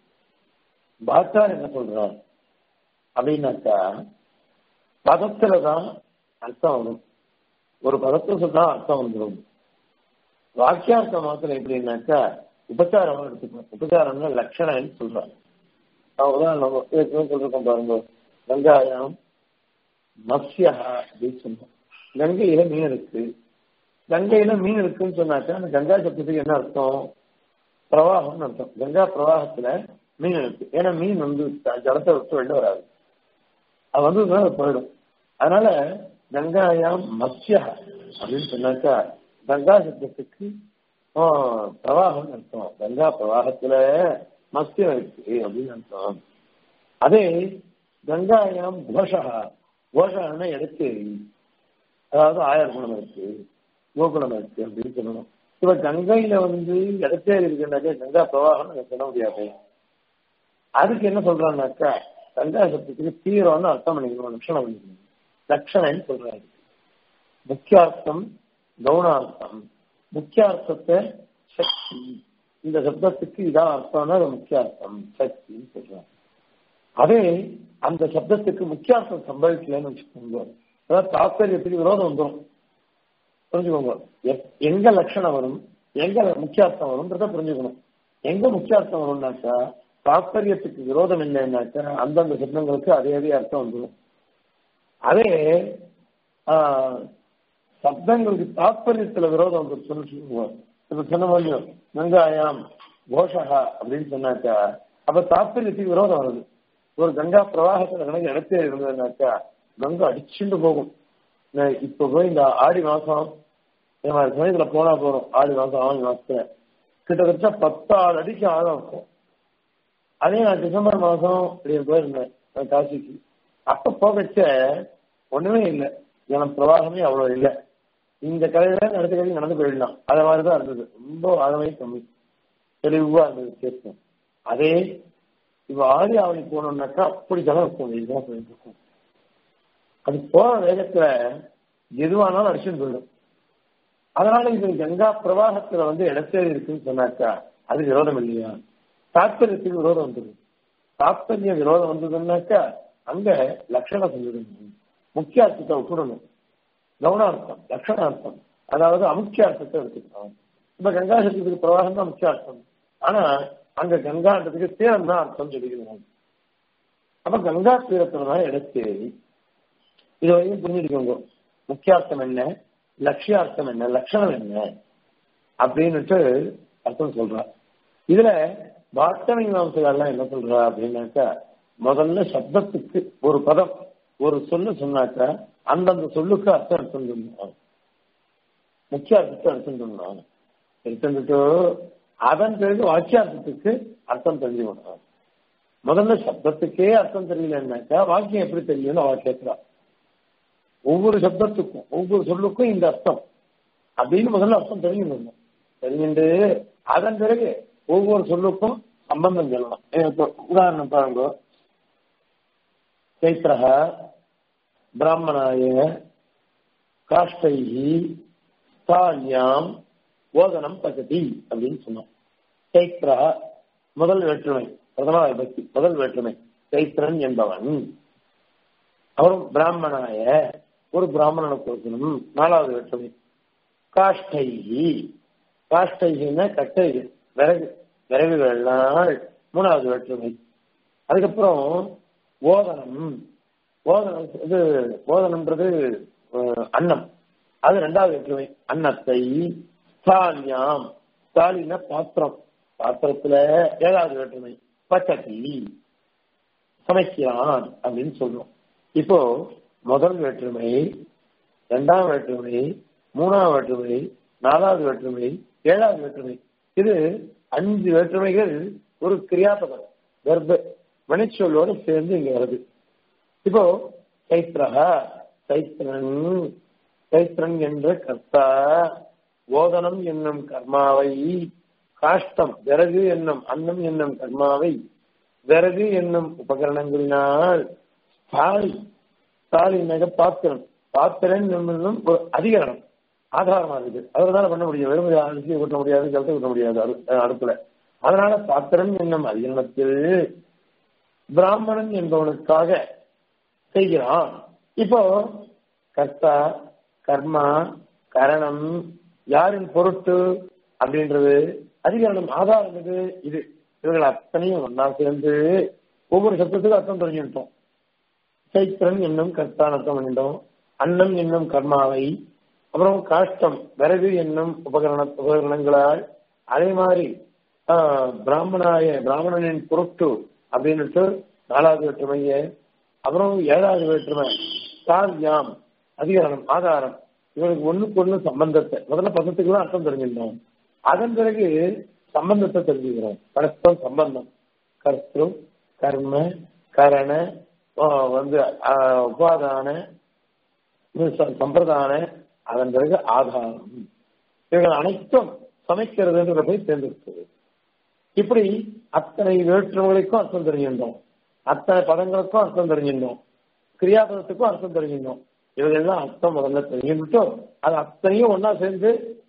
பாட்டார் என்ன சொல்றார் அப்படின்னாக்கா பதத்துல தான் அர்த்தம் வரும் ஒரு பதத்தை சொன்னா அர்த்தம் வந்துடும் வாக்கியார்த்தம் மாத்திரம் எப்படின்னாக்கா உபச்சாரம் எடுத்துக்கணும் உபச்சாரம்னா லட்சணம்னு சொல்றாங்க உதாரணம் ஏற்கனவே சொல்லிருக்கோம் பாருங்க வெங்காயம் மத்யா அப்படின்னு சொன்னோம் கங்கையில மீன் இருக்கு கங்கையில மீன் இருக்குன்னு சொன்னாக்கா அந்த கங்கா சப்தத்துக்கு என்ன அர்த்தம் பிரவாகம்னு அர்த்தம் கங்கா பிரவாகத்துல மீன் இருக்கு ஏன்னா மீன் வந்து ஜலத்தை விட்டு வெளில வராது அது வந்து போயிடும் அதனால கங்காயாம் மத்யா அப்படின்னு சொன்னாக்கா கங்கா சப்தத்துக்கு பிரவாகம் அர்த்தம் கங்கா பிரவாகத்துல மத்தியம் இருக்கு அப்படின்னு அர்த்தம் அதே கங்காயாம் கோஷா கோஷான இடத்து அதாவது ஆயர் குணம் இருக்கு கோகுலம் இருக்கு அப்படின்னு சொல்லணும் இப்ப கங்கையில வந்து இடத்தே இருக்குன்னாக்கா கங்கா பிரவாகம் சொல்ல முடியாது அதுக்கு என்ன சொல்றாங்கனாக்கா கங்கா சப்தத்துக்கு தீவிரம்னு அர்த்தம் பண்ணிக்கணும் லட்சணம் பண்ணிக்கணும் லட்சணம்னு சொல்றாரு முக்கியார்த்தம் கவுனார்த்தம் முக்கியார்த்தத்தை சக்தி இந்த சப்தத்துக்கு இதான் அர்த்தம்னா அது முக்கிய அர்த்தம் சக்தின்னு சொல்றாங்க அதே அந்த சப்தத்துக்கு முக்கிய அர்த்தம் சம்பவிக்கலன்னு வச்சுக்கோங்க அதாவது தாத்பரியத்துக்கு விரோதம் வந்துடும் புரிஞ்சுக்கோங்க எ- எங்க லட்சணம் வரும் எங்க முக்கியார்த்தம் வரும்ன்றத புரிஞ்சுக்கணும் எங்க முக்கியார்த்தம் வரும்னாக்கா தாத்பரியத்துக்கு விரோதம் இல்லைன்னாக்கா அந்தந்த சப்தங்களுக்கு அதே அதே அர்த்தம் வந்துடும் அதே ஆஹ், சப்தங்களுக்கு தாத்பரியத்துல விரோதம் வந்து சொல்லிட்டு இப்ப சொன்ன மாதிரியும் வெங்காயம் கோஷகா அப்படின்னு சொன்னாக்கா அப்ப தாத்பரியத்துக்கு விரோதம் வருது ஒரு கங்கா பிரவாகத்துல கணக்கு இடத்தே இருந்ததுனாக்கா கங்கா அடிச்சுட்டு போகும் நான் இப்ப போய் இந்த ஆடி மாசம் இந்த மாதிரி சமயத்துல போனா போறோம் ஆடி மாசம் ஆவணி மாசத்துல கிட்டத்தட்ட பத்தாறு அடிக்கு ஆழம் இருக்கும் அதே நான் டிசம்பர் மாசம் இப்படி போயிருந்தேன் நான் காசிக்கு அப்ப போகச்ச ஒண்ணுமே இல்லை ஜனம் பிரவாகமே அவ்வளவு இல்லை இந்த கதையில அடுத்த கதை நடந்து போயிடலாம் அது மாதிரிதான் இருந்தது ரொம்ப ஆழமே கம்மி தெளிவா இருந்தது கேட்கும் அதே இப்ப ஆடி ஆவணி போனோம்னாக்கா அப்படி ஜனம் இருக்கும் இதுதான் போயிட்டு இருக்கும் அது போற வேகத்துல எதுவானாலும் அடிச்சுட்டு போயிடும் அதனால இது கங்கா பிரவாகத்துல வந்து இடத்தேறி இருக்குன்னு சொன்னாக்கா அது விரோதம் இல்லையா தாத்பரியத்துக்கு விரோதம் வந்தது தாத்பரிய விரோதம் வந்ததுன்னாக்கா அங்க லட்சணம் சொல்லிடணும் முக்கிய அர்த்தத்தை விட்டுடணும் கவுனார்த்தம் லட்சணார்த்தம் அதாவது அமுக்கிய அர்த்தத்தை எடுத்துக்கணும் இப்ப கங்கா சக்திக்கு பிரவாகம் தான் முக்கிய அர்த்தம் ஆனா அங்க கங்கான்றதுக்கு தீரம் தான் அர்த்தம் சொல்லிக்கிறாங்க அப்ப கங்கா தீரத்துல தான் இடத்தேறி இது வரைக்கும் புரிஞ்சுக்கோங்க முக்கியார்த்தம் என்ன லட்சியார்த்தம் என்ன லட்சணம் என்ன அப்படின்னுட்டு அர்த்தம் சொல்றா இதுல பாட்டமி மாம்சகாரெல்லாம் என்ன சொல்றா அப்படின்னாக்கா முதல்ல சப்தத்துக்கு ஒரு பதம் ஒரு சொல்லு சொன்னாக்கா அந்தந்த சொல்லுக்கு அர்த்தம் அர்த்தம் சொல்லணும் முக்கிய அர்த்தத்தை அர்த்தம் சொல்லணும் எடுத்துட்டு அதன் பிறகு வாக்கியார்த்தத்துக்கு அர்த்தம் தெரிஞ்சுக்கணும் முதல்ல சப்தத்துக்கே அர்த்தம் தெரியலன்னாக்கா வாக்கியம் எப்படி தெரியும்னு அவ கேட்கிறா ஒவ்வொரு சப்தத்துக்கும் ஒவ்வொரு சொல்லுக்கும் இந்த அர்த்தம் அப்படின்னு முதல்ல அர்த்தம் தெரிஞ்சுக்கணும் தெரிஞ்சுட்டு அதன் பிறகு ஒவ்வொரு சொல்லுக்கும் சம்பந்தம் சொல்லணும் ஏ, இப்போ உதாரணம் பாருங்க சைத்திரக பிராமணாய காஷ்டைஹி ஸ்தால்யாம் ஓதனம் பகதி அப்படின்னு சொன்னோம் சைத்ரா முதல் வேற்றுமை பிரதம விபக்தி முதல் வேற்றுமை சைத்திரன் என்பவன் அவரும் பிராமணாய ஒரு பிராமணனுக்கு ஒருத்தனும் நாலாவது வேற்றுமை காஷ்டைஹி காஷ்டைகின்னா கட்டைகள் விறகு விறகுகள்னால் மூணாவது வேற்றுமை அதுக்கப்புறம் ஓதனம் ஓதனம் இது ஓதனம்ன்றது அஹ், அன்னம் அது ரெண்டாவது வேற்றுமை அன்னத்தை ஸ்தாலியாம் ஸ்தாலின பாத்திரம் பாத்திரத்துல ஏழாவது வேற்றுமை பச்சத்தி சமைக்கிறான் அப்படின்னு சொல்றோம் இப்போ முதல் வேற்றுமை இரண்டாம் வேற்றுமை மூணாவது வேற்றுமை நாலாவது வேற்றுமை ஏழாவது வேற்றுமை இது அஞ்சு வேற்றுமைகள் ஒரு கிரியாபதம் கர்ப்ப வினைச்சொல்லோடு சேர்ந்து இங்க வருது இப்போ சைத்ரஹா சைத்ரன் சைத்ரன் என்ற கர்த்தா ஓதனம் என்னும் கர்மாவை காஷ்டம் விறகு என்னும் அன்னம் என்னும் கர்மாவை விறகு என்னும் உபகரணங்களினால் ஸ்தாலி ஸ்தாலி நக பாத்திரம் பாத்திரன் என்னும் ஒரு அதிகரணம் ஆதாரமா இருக்கு அதனால பண்ண முடியும் வெறும் அரிசியை ஊட்ட முடியாது ஜலத்தை ஊட்ட முடியாது அடு- அடுப்புல அதனால பாத்திரன் என்னும் அதிகரணத்தில் பிராமணன் என்பவனுக்காக செய்கிறான் இப்போ கர்த்தா கர்மா கரணம் யாரின் பொருட்டு அப்படின்றது அதிகரணம் ஆதாரம் இது இது இவர்கள் அத்தனையும் ஒன்னா சேர்ந்து ஒவ்வொரு சத்தத்துக்கும் அர்த்தம் தெரிஞ்சுட்டோம் சைத்திரன் என்னும் கர்த்தான் அர்த்தம் பண்ணிட்டோம் அன்னம் என்னும் கர்மாவை அப்புறம் காஷ்டம் விறகு என்னும் உபகரண உபகரணங்களால் அதே மாதிரி ஆஹ், பிராமணாய பிராமணனின் பொருட்டு அப்படின்னுட்டு நாலாவது வேற்றுமைய அப்புறம் ஏழாவது வேற்றுமை சார்யாம் அதிகாரம் ஆதாரம் இவனுக்கு ஒண்ணுக்கு ஒண்ணு சம்பந்தத்தை முதல்ல பதத்துக்கு தான் அர்த்தம் தெரிஞ்சிருந்தோம் அதன் பிறகு சம்பந்தத்தை தெரிஞ்சுக்கிறோம் பரஸ்பரம் சம்பந்தம் கர்த்திரு கர்ம கரண ஆ, வந்து ஆ, உபாதான இது ச- சம்பிரதான அதன் பிறகு ஆதாரம் இவைகள் அனைத்தும் சமைக்கிறதுன்ற போய் தேர்ந்தெடுத்தது இப்படி அத்தனை வேற்றுமைகளுக்கும் அர்த்தம் தெரிஞ்சிருந்தோம் அத்தனை பதங்களுக்கும் அர்த்தம் தெரிஞ்சிருந்தோம் கிரியாபதத்துக்கும் அர்த்தம் தெரிஞ்சிருந்தோம் இவைகள்லாம் அர்த்தம் முதல்ல தெரிஞ்சுட்டோம் அது அத்தனையும் ஒன்னா சேர்ந்து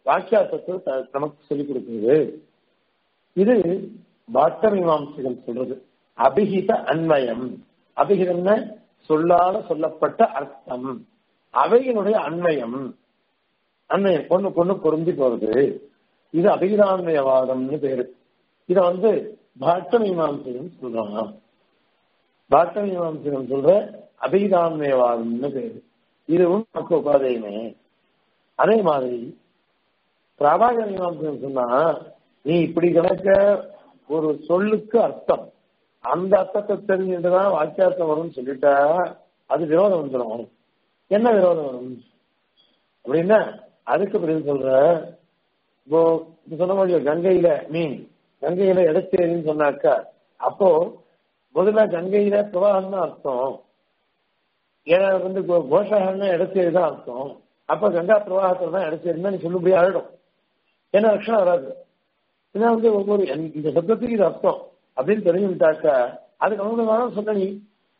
வாக்கியார்த்தத்தை த- நமக்கு சொல்லிக் கொடுக்குது இது பாட்ட மீமாம்சைகள் சொல்றது அபிஹித அன்வயம் அபிஹிதம்னா சொல்லால சொல்லப்பட்ட அர்த்தம் அவையினுடைய அன்வயம் அன்வயம் பொண்ணு பொண்ணு பொருந்தி போறது இது அபிகிதான்மயவாதம்னு பேரு இத வந்து பாட்ட மீமாம்சைகள் சொல்றாங்க பாட்ட மீமாம்சைகள் சொல்ற அபிகிதான்மயவாதம்னு பேரு இதுவும் நமக்கு உபாதையுமே அதே மாதிரி பிரபாகர மீமாம்சைகள் சொன்னா நீ இப்படி கிடக்க ஒரு சொல்லுக்கு அர்த்தம் அந்த அர்த்தத்தை தெரிஞ்சுட்டுதான் வாக்கியார்த்தம் வரும்னு சொல்லிட்டா அது விரோதம் வந்துடும் என்ன விரோதம் வரும் அப்படின்னா அதுக்கு பதில் சொல்ற இப்போ இப்ப சொன்ன மாதிரி கங்கையில மீன் கங்கையில இடச்சேரின்னு சொன்னாக்கா அப்போ முதல்ல கங்கையில பிரவாகம் தான் அர்த்தம் ஏன்னா வந்து கோ- கோஷகம்னா இடச்சேரி தான் அர்த்தம் அப்ப கங்கா பிரவாகத்துல தான் இடச்சேரின்னா நீ சொல்லுபடியா ஆயிடும் ஏன்னா லட்சணம் வராது ஏன்னா வந்து ஒவ்வொரு இந்த- இந்த சப்தத்துக்கு இது அர்த்தம் அப்படின்னு தெரிஞ்சுட்டாக்கா அதுக்கு அனுகுணமாக சொன்ன நீ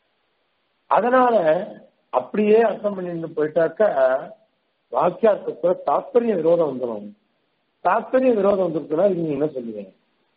அதனால அப்படியே அர்த்தம் பண்ணிட்டு போயிட்டாக்கா வாக்கியார்த்தத்துல தாத்பரிய விரோதம் வந்துடும் தாத்பரிய விரோதம் வந்துருக்குன்னா இது நீங்க என்ன சொல்லுவீங்க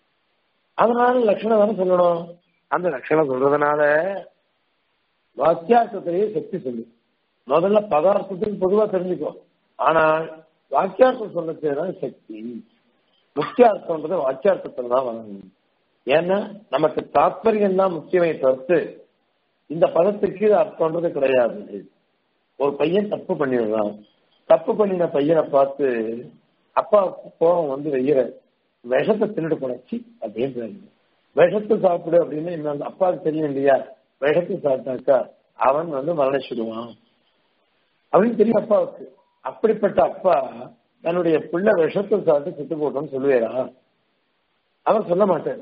அதனால லட்சணம் தானே சொல்லணும் அந்த லட்சணம் சொல்றதுனால வாக்கியார்த்தத்திலேயே சக்தி சொல்லு முதல்ல பதார்த்தத்துக்கு பொதுவா தெரிஞ்சுக்கோ ஆனால் வாக்கியார்த்தம் சொல்லச்சேதான் சக்தி முக்கியார்த்தம்ன்றது வாக்கியார்த்தத்துல தான் வரணும் ஏன்னா நமக்கு தாத்பரியம் தான் முக்கியமே தவிர்த்து இந்த பதத்துக்கு இது அர்த்தம்ன்றது கிடையாது ஒரு பையன் தப்பு பண்ணிடுறான் தப்பு பண்ணின பையனை பார்த்து அப்பா கோபம் வந்து வெய்யற விஷத்தை தின்னுட்டு போனச்சு அப்படின்னு விஷத்தை சாப்பிடு அப்படின்னு என்ன அப்பாவுக்கு தெரியும் இல்லையா விஷத்தை சாப்பிட்டாக்கா அவன் வந்து மரணிச்சிடுவான் அப்படின்னு தெரியும் அப்பாவுக்கு அப்படிப்பட்ட அப்பா தன்னுடைய பிள்ளை விஷத்தை சாப்பிட்டு செத்து போட்டோம்னு சொல்லுவேரா அவர் சொல்ல மாட்டாரு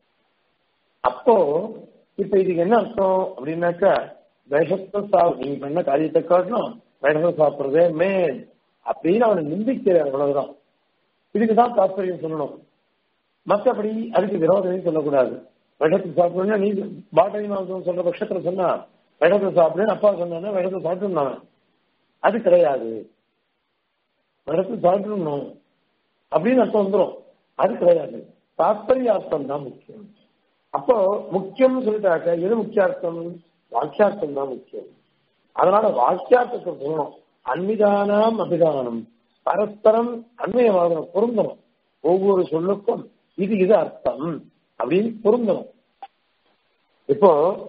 அப்போ இப்ப இதுக்கு என்ன அர்த்தம் அப்படின்னாக்கா விஷத்தை சாப்பிட நீங்க பண்ண காரியத்தை காட்டணும் விஷத்தை சாப்பிடுறதே மேல் அப்படின்னு அவனை நிந்திக்கிறார் அவ்வளவுதான் இதுக்குதான் தாற்பயம் சொல்லணும் மற்றபடி அதுக்கு விரோதமே சொல்லக்கூடாது விஷத்தை சாப்பிடணும்னா நீ பாட்டை மாசம் சொல்ற பட்சத்துல சொன்னா விஷத்தை சாப்பிடுன்னு அப்பா சொன்னா விஷத்தை சாப்பிடணும் அது கிடையாது விஷத்தை சாப்பிடணும் அப்படின்னு அர்த்தம் வந்துடும் அது கிடையாது தாற்பரிய அர்த்தம் தான் முக்கியம் அப்போ முக்கியம் சொல்லிட்டாக்க எது முக்கியார்த்தம் வாக்கியார்த்தம் தான் முக்கியம் அதனால வாக்கியார்த்தத்தை சொல்லணும் அன்மிதானம் அபிதானம் பரஸ்பரம் அண்மையவாதம் பொருந்தணும் ஒவ்வொரு சொல்லுக்கும் இது இது அர்த்தம் அப்படின்னு பொருந்தணும் இப்போ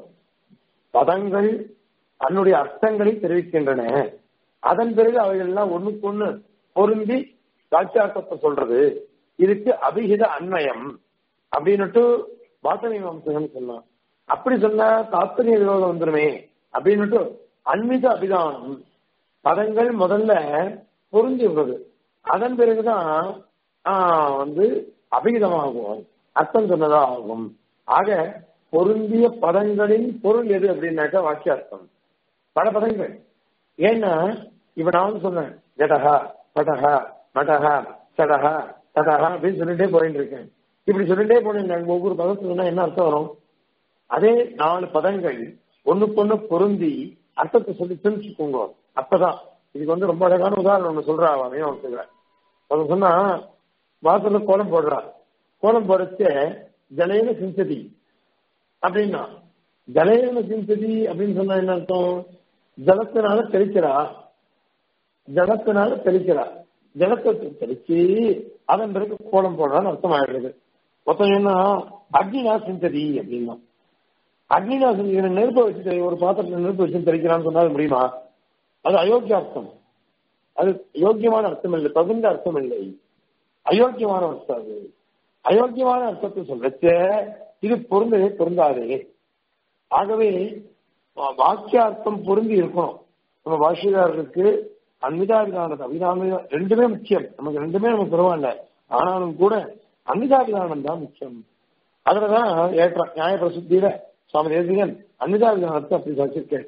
பதங்கள் தன்னுடைய அர்த்தங்களை தெரிவிக்கின்றன அதன் பிறகு அவைகள் எல்லாம் ஒண்ணுக்கு ஒண்ணு பொருந்தி வாக்கியார்த்தத்தை சொல்றது இதுக்கு அபிஹித அன்வயம் அப்படின்னுட்டு பாட்டனை வம்சகன் சொன்னான் அப்படி சொன்னா தாத்பரிய விரோதம் வந்துருமே அப்படின்னுட்டு அன்மித அபிதானம் பதங்கள் முதல்ல பொருந்தி விடுறது அதன் பிறகுதான் ஆஹ், வந்து அபிகிதமாகும் அர்த்தம் சொன்னதா ஆகும் ஆக பொருந்திய பதங்களின் பொருள் எது அப்படின்னாக்கா வாக்கியார்த்தம் பல பதங்கள் ஏன்னா இப்ப நான் வந்து சொன்னேன் ஜடஹா படஹா மடஹா சடஹா தடஹா அப்படின்னு சொல்லிட்டே போயிட்டு இருக்கேன் இப்படி சொல்லிட்டே போனேன் ஒவ்வொரு பதத்துக்கு சொன்னா என்ன அர்த்தம் வரும் அதே நாலு பதங்கள் ஒண்ணுக்கு ஒண்ணு பொருந்தி அர்த்தத்தை சொல்லி தெரிஞ்சுக்கோங்க அப்பதான் இதுக்கு வந்து ரொம்ப அழகான உதாரணம் ஒண்ணு சொல்றா அவன் ஒருத்தர் அவன் சொன்னா வாசல்ல கோலம் போடுறா கோலம் போடச்ச ஜலையில சிந்ததி அப்படின்னா ஜலையில சிந்ததி அப்படின்னு சொன்னா என்ன அர்த்தம் ஜலத்தினால தெளிக்கிறா ஜலத்தினால தெளிக்கிறா ஜலத்தை தெளிச்சு அதன் பிறகு கோலம் போடுறான்னு அர்த்தம் ஆயிடுறது மொத்தம் என்ன அக்னினா சிந்ததி அப்படின்னா அக்னினா சிந்ததி நெருப்பை வச்சு தெளி- ஒரு பாத்திரத்துல நெருப்பு வச்சு தெளிக்கிறான்னு சொன்னா அது முடியுமா அது அயோக்கிய அர்த்தம் அது யோக்கியமான அர்த்தம் இல்லை தகுந்த அர்த்தம் இல்லை அயோக்கியமான அர்த்தம் அது அயோக்கியமான அர்த்தத்தை சொல்லச்ச இது பொருந்தவே பொருந்தாதே ஆகவே வா- வாக்கியார்த்தம் பொருந்தி இருக்கணும் நம்ம பாஷிகாரருக்கு அன்மிதாபிதானது அபிதான ரெண்டுமே முக்கியம் நமக்கு ரெண்டுமே நமக்கு பரவாயில்ல ஆனாலும் கூட அன்மிதாபிதானம் தான் முக்கியம் அதுலதான் ஏற்றம் நியாய பிரசித்தியில சுவாமி தேசிகன் அன்மிதாபிதானத்தை அப்படி வச்சிருக்கேன்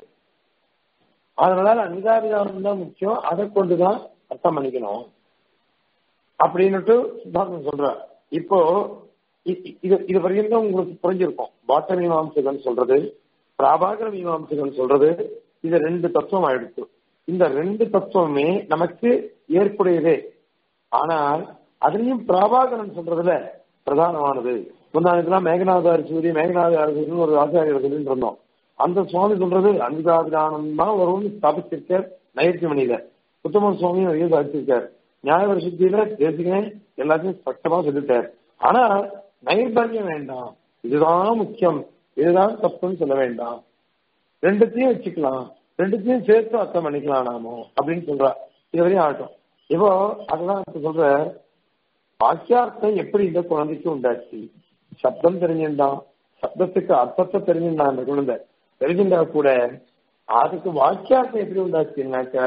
அதனால அன்மிதாபிதானம் தான் முக்கியம் அதை கொண்டுதான் அர்த்தம் பண்ணிக்கணும் அப்படின்னுட்டு சித்தாந்தம் சொல்றார் இப்போ இ- இ- இது இது வரைக்கும் உங்களுக்கு புரிஞ்சிருக்கும் பாட்ட மீமாம்சகன் சொல்றது பிராபாகர மீமாம்சகன் சொல்றது இது ரெண்டு தத்துவம் ஆயிடுச்சு இந்த ரெண்டு தத்துவமே நமக்கு ஏற்புடையதே ஆனால் அதுலயும் பிரபாகரன் சொல்றதுல பிரதானமானது முன்னாடிலாம் மேகநாத சூரிய மேகநாத அரசூரியன் ஒரு ஆச்சாரியர் சொல்லிட்டு இருந்தோம் அந்த சுவாமி சொல்றது அன்பிதாபிதானம் தான் வரும்னு ஸ்தாபிச்சிருக்கார் நயிற்சி மணியில உத்தம சுவாமி நிறைய சாதிச்சிருக்கார் நியாய வருஷத்தில தேசிகனே எல்லாத்தையும் ஸ்பஷ்டமா சொல்லிட்டார் ஆனா நைர்பண்யம் வேண்டாம் இதுதான் முக்கியம் இதுதான் தப்புன்னு சொல்ல வேண்டாம் ரெண்டுத்தையும் வச்சுக்கலாம் ரெண்டுத்தையும் சேர்த்து அர்த்தம் பண்ணிக்கலாம் நாமோ அப்படின்னு சொல்றா இது வரையும் ஆகட்டும் இப்போ அதுதான் இப்ப சொல்ற வாக்கியார்த்தம் எப்படி இந்த குழந்தைக்கு உண்டாச்சு சப்தம் தெரிஞ்சிருந்தான் சப்தத்துக்கு அர்த்தத்தை தெரிஞ்சிருந்தான் அந்த குழந்தை தெரிஞ்சிருந்தா கூட அதுக்கு வாக்கியார்த்தம் எப்படி உண்டாச்சுன்னாக்க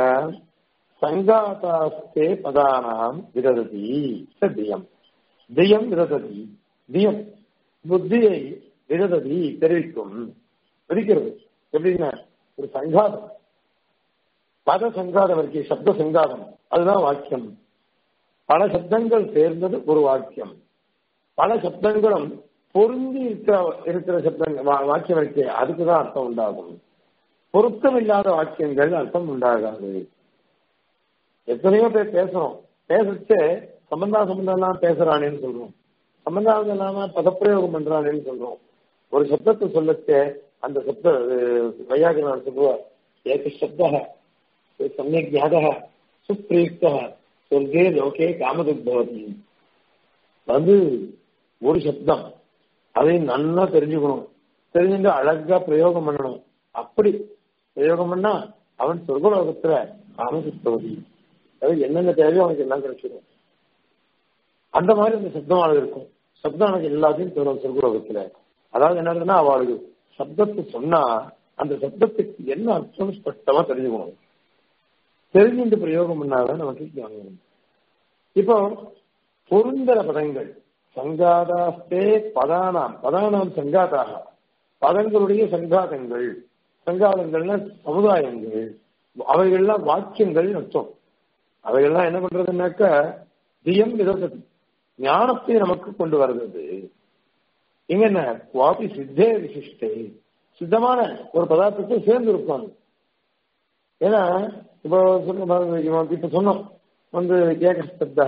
சங்காதாஸ்தே பதானாம் விரததி தியம் தியம் விரததி தியம் புத்தியை விரததி தெரிவிக்கும் விரிக்கிறது எப்படின்னா ஒரு சங்காதம் பத சங்காதம் இருக்கு சப்த சங்காதம் அதுதான் வாக்கியம் பல சப்தங்கள் சேர்ந்தது ஒரு வாக்கியம் பல சப்தங்களும் பொருந்தி இருக்கிற இருக்கிற சப்தங்கள் வாக்கியம் இருக்கு அதுக்குதான் அர்த்தம் உண்டாகும் பொருத்தம் இல்லாத வாக்கியங்கள் அர்த்தம் உண்டாகாது எத்தனையோ பேர் பேசுறோம் பேசிச்சு சம்பந்தா சம்பந்தம் எல்லாம் பேசுறானேன்னு சொல்றோம் சம்பந்தம் இல்லாம பதப்பிரயோகம் பண்றானேன்னு சொல்றோம் ஒரு சப்தத்தை சொல்லச்சு அந்த சப்த வையாகரன் சொல்லுவார் ஏக சப்த சமயக் ஞாதக சுப்ரீக்த சொர்க்கே லோகே காமதுபவதி வந்து ஒரு சப்தம் அதை நல்லா தெரிஞ்சுக்கணும் தெரிஞ்சுட்டு அழகா பிரயோகம் பண்ணணும் அப்படி பிரயோகம் பண்ணா அவன் சொர்க்கலோகத்துல காமதுபவதி அதாவது என்னென்ன தேவையோ அவனுக்கு எல்லாம் கிடைச்சிடும் அந்த மாதிரி அந்த சப்தமானது இருக்கும் சப்தம் எனக்கு எல்லாத்தையும் தரும் சொர்க்கலோகத்துல அதாவது என்னதுன்னா அவளுக்கு சப்தத்தை சொன்னா அந்த சப்தத்துக்கு என்ன அர்த்தம் ஸ்பஷ்டமா தெரிஞ்சுக்கணும் தெரிஞ்சுட்டு பிரயோகம் பண்ணாதான் நமக்கு ஞானம் இப்போ பொருந்தர பதங்கள் சங்காதாஸ்தே பதானாம் பதானாம் சங்காதாக பதங்களுடைய சங்காதங்கள் சங்காதங்கள்னா சமுதாயங்கள் அவைகள்லாம் வாக்கியங்கள் அர்த்தம் அவைகள்லாம் என்ன பண்றதுன்னாக்க தியம் விதசதி ஞானத்தை நமக்கு கொண்டு வருகிறது இங்க என்ன குவாபி சித்தே விசிஷ்டே சித்தமான ஒரு பதார்த்தத்தை சேர்ந்து இருக்கும் ஏன்னா இப்போ சொன்ன இப்ப சொன்னோம் வந்து ஏகஸ்தப்தா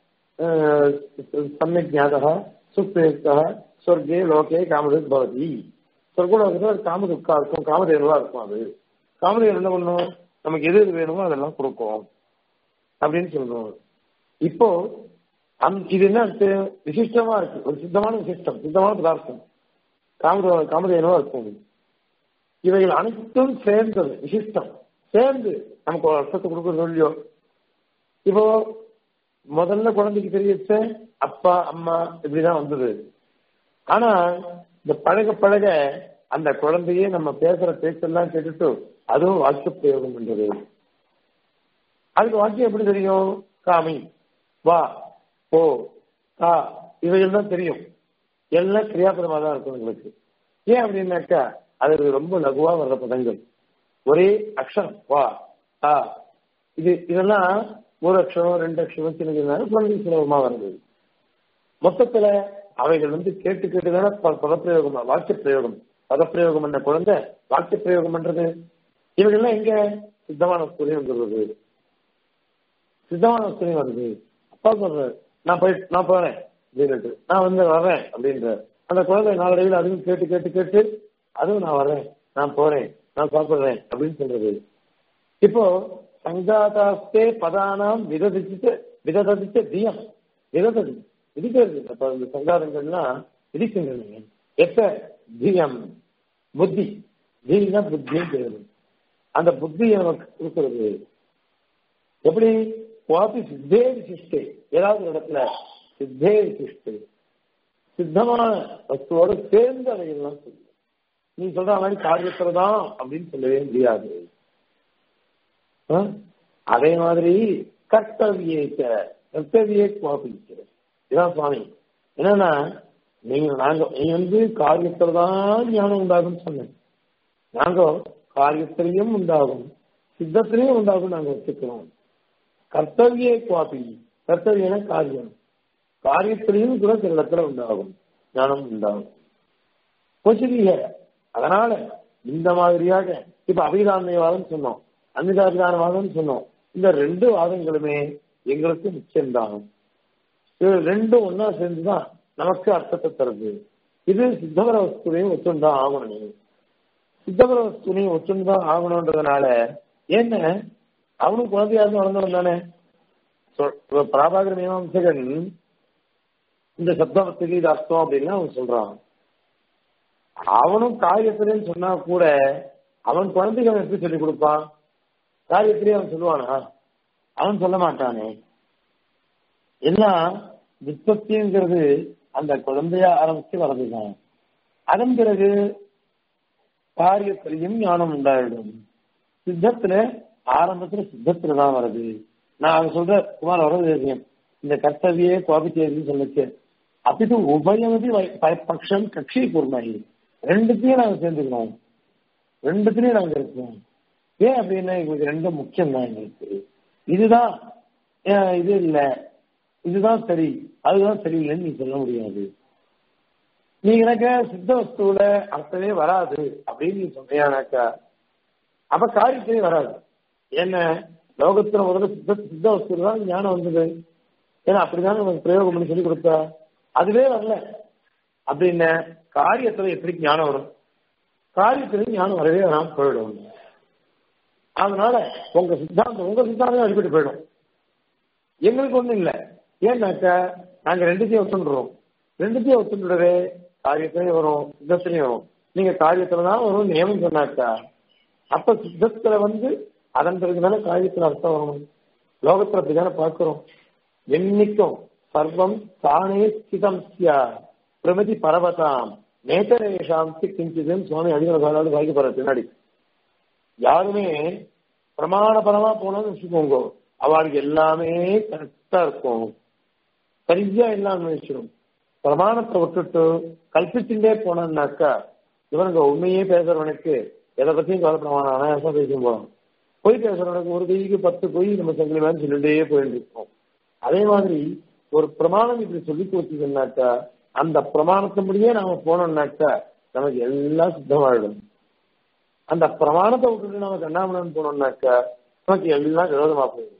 சமயக் ஞாதா சுப்ரேக்தா சொர்க்கே லோகே காமதுக் பவதி சொர்க்கலோகத்தில் அது காமதுக்கா இருக்கும் காமதேனுவா இருக்கும் அது காமதேவன் என்ன பண்ணும் நமக்கு எது எது வேணுமோ அதெல்லாம் கொடுக்கும் அப்படின்னு சொல்றோம் இப்போ அந் இது என்ன விசிஷ்டமா இருக்கு ஒரு சித்தமான விசிஷ்டம் சித்தமான பதார்த்தம் காமதே காமதேனுவா இருக்கும் இவைகள் அனைத்தும் சேர்ந்தது விசிஷ்டம் சேர்ந்து நமக்கு ஒரு அர்த்தத்தை கொடுக்குறது இல்லையோ இப்போ முதல்ல குழந்தைக்கு தெரியச்ச அப்பா அம்மா இப்படிதான் வந்தது ஆனா இந்த பழக பழக அந்த குழந்தையே நம்ம பேசுற பேச்செல்லாம் கேட்டுட்டு அதுவும் வாக்கிய பிரயோகம் பண்றது அதுக்கு வாக்கியம் எப்படி தெரியும் காமி வா போ கா இவைகள் தான் தெரியும் எல்லாம் கிரியாபதமா தான் இருக்கும் உங்களுக்கு ஏன் அப்படின்னாக்கா அது ரொம்ப லகுவா வர்ற பதங்கள் ஒரே அக்ஷரம் வா ஆ இது இதெல்லாம் ஒரு அக்ஷரம் ரெண்டு அக்ஷரம் சின்ன சின்ன குழந்தை சுலபமா வருது மொத்தத்துல அவைகள் வந்து கேட்டு கேட்டு தானே பதப்பிரயோகம் வாக்கிய பிரயோகம் பதப்பிரயோகம் பண்ண குழந்தை வாக்கிய பிரயோகம் பண்றது இவைகள்லாம் எங்க சித்தமான வஸ்துலையும் வந்துடுறது சித்தமான வஸ்துலையும் வருது அப்பா சொல்ற நான் போய் நான் போறேன் அப்படின்ட்டு நான் வந்து வர்றேன் அப்படின்ற அந்த குழந்தை நாளடைவில் அதுவும் கேட்டு கேட்டு கேட்டு அதுவும் நான் வர்றேன் நான் போறேன் நான் சாப்பிடுறேன் அப்படின்னு சொல்றது இப்போ சங்காதாஸ்தே பதானாம் விததிச்சு விததிச்ச தியம் விததி விதிக்கிறது அப்ப இந்த சங்காதங்கள்லாம் விதிக்கின்றன எப்ப தியம் புத்தி தீனா புத்தியும் தேவை அந்த புத்தியை நமக்கு கொடுக்கிறது எப்படி வாபி சித்தே விசிஷ்டே ஏதாவது ஒரு இடத்துல சித்தே விசிஷ்டே சித்தமான வஸ்துவோட சேர்ந்து அவைகள்லாம் சொல்லுவோம் நீ சொல்ற மாதிரி காரியத்துல தான் அப்படின்னு சொல்லவே முடியாது அதே மாதிரி கர்த்தவியேச்ச கர்த்தவியை குவாபிக்கிறது இதான் சுவாமி என்னன்னா நீங்க நாங்க நீ வந்து காரியத்துல தான் ஞானம் உண்டாகும் சொன்னேன் நாங்க காரியத்திலையும் உண்டாகும் சித்தத்திலையும் உண்டாகும் நாங்க வச்சுக்கிறோம் கர்த்தவியை குவாபி கர்த்தவியன காரியம் காரியத்திலையும் கூட சில இடத்துல உண்டாகும் ஞானம் உண்டாகும் கொச்சிதீக அதனால இந்த மாதிரியாக இப்ப அபிதான்மையவாதம் சொன்னோம் அன்பிதாபிதானவாதம் சொன்னோம் இந்த ரெண்டு வாதங்களுமே எங்களுக்கு முக்கியம்தான் இது ரெண்டும் ஒன்னா சேர்ந்துதான் நமக்கு அர்த்தத்தை தருது இது சித்தவர வஸ்துவையும் ஒத்துந்தான் ஆகணும் நீ சித்தவர வஸ்துவையும் ஒத்துந்தான் ஆகணும்ன்றதுனால என்ன அவனும் குழந்தையா இருந்து வளர்ந்தவன் தானே பிராபாகர மீமாம்சகன் இந்த சப்தத்துக்கு இது அர்த்தம் அப்படின்னு அவன் சொல்றான் அவனும் காரியத்திலேன்னு சொன்னா கூட அவன் குழந்தைக்கு அவன் எப்படி சொல்லிக் கொடுப்பான் காரியத்திலே அவன் சொல்லுவானா அவன் சொல்ல மாட்டானே எல்லாம் விற்பத்திங்கிறது அந்த குழந்தையா ஆரம்பிச்சு வர்றதுதான் அதன் பிறகு காரியத்திலையும் ஞானம் உண்டாயிடும் சித்தத்துல ஆரம்பத்துல சித்தத்துல தான் வருது நான் சொல்ற குமார் வரது இந்த கர்த்தவியே கோபித்தேன்னு சொல்லிச்சு அப்படி உபயமதி பட்சம் கட்சி கூர்மாயி ரெண்டுத்தையும் நாங்க சேர்ந்துக்கணும் ரெண்டுத்திலையும் நாங்க இருக்கோம் ஏன் அப்படின்னா எங்களுக்கு ரெண்டும் முக்கியம் தான் எங்களுக்கு இதுதான் இது இல்லை இதுதான் சரி அதுதான் சரியில்லைன்னு நீ சொல்ல முடியாது நீ எனக்கு சித்த வஸ்துவில அர்த்தமே வராது அப்படின்னு நீ சொன்னியானாக்கா அப்ப காரியத்திலே வராது என்ன லோகத்துல முதல்ல சித்த சித்த வஸ்து தான் ஞானம் வந்தது ஏன்னா அப்படிதான் நமக்கு பிரயோகம் பண்ணி சொல்லி கொடுத்தா அதுவே வரல அப்படின்னு காரியத்துல எப்படி ஞானம் வரும் காரியத்துல ஞானம் வரவே வராம போயிடும் அதனால உங்க சித்தாந்தம் உங்க சித்தாந்தம் அடிப்பட்டு போயிடும் எங்களுக்கு ஒண்ணும் இல்லை ஏன்னாக்கா நாங்க ரெண்டுத்தையும் ஒத்துன்றோம் ரெண்டுத்தையும் ஒத்துன்றதே காரியத்திலையும் வரும் சித்தத்திலையும் வரும் நீங்க காரியத்துல தான் வரும் நியமம் சொன்னாக்கா அப்ப சித்தத்துல வந்து அதன் பிறகுதானே காரியத்துல அர்த்தம் வரணும் லோகத்துல அப்படிதானே பார்க்கிறோம் என்னைக்கும் சர்வம் தானே ஸ்திதம் சியா பிரமதி பரவதாம் நேதரேஷாம் கிஞ்சிதுன்னு சுவாமி அதிகாரம் வாங்கி போற பின்னாடி யாருமே பிரமாணபரமா போனோம்னு வச்சுக்கோங்க அவளுக்கு எல்லாமே கரெக்டா இருக்கும் சரியா எல்லாம் வச்சிடும் பிரமாணத்தை விட்டுட்டு கல்பிச்சுட்டே போனோம்னாக்கா இவனுங்க உண்மையே பேசுறவனுக்கு எதை பத்தியும் கவலைப்படவான அனாயாசம் பேசும் போறோம் பொய் பேசுறவனுக்கு ஒரு கைக்கு பத்து பொய் நம்ம சங்கிலி வேணும் சொல்லிட்டே போயிட்டு இருக்கோம் அதே மாதிரி ஒரு பிரமாணம் இப்படி சொல்லி கொடுத்ததுன்னாக்கா அந்த பிரமாணத்தின்படியே நாம போனோம்னாக்கா நமக்கு எல்லாம் சுத்தமாயிடும் அந்த பிரமாணத்தை விட்டுட்டு நம்ம கண்ணாமணன் போனோம்னாக்கா நமக்கு எல்லாம் விரோதமா போயிடும்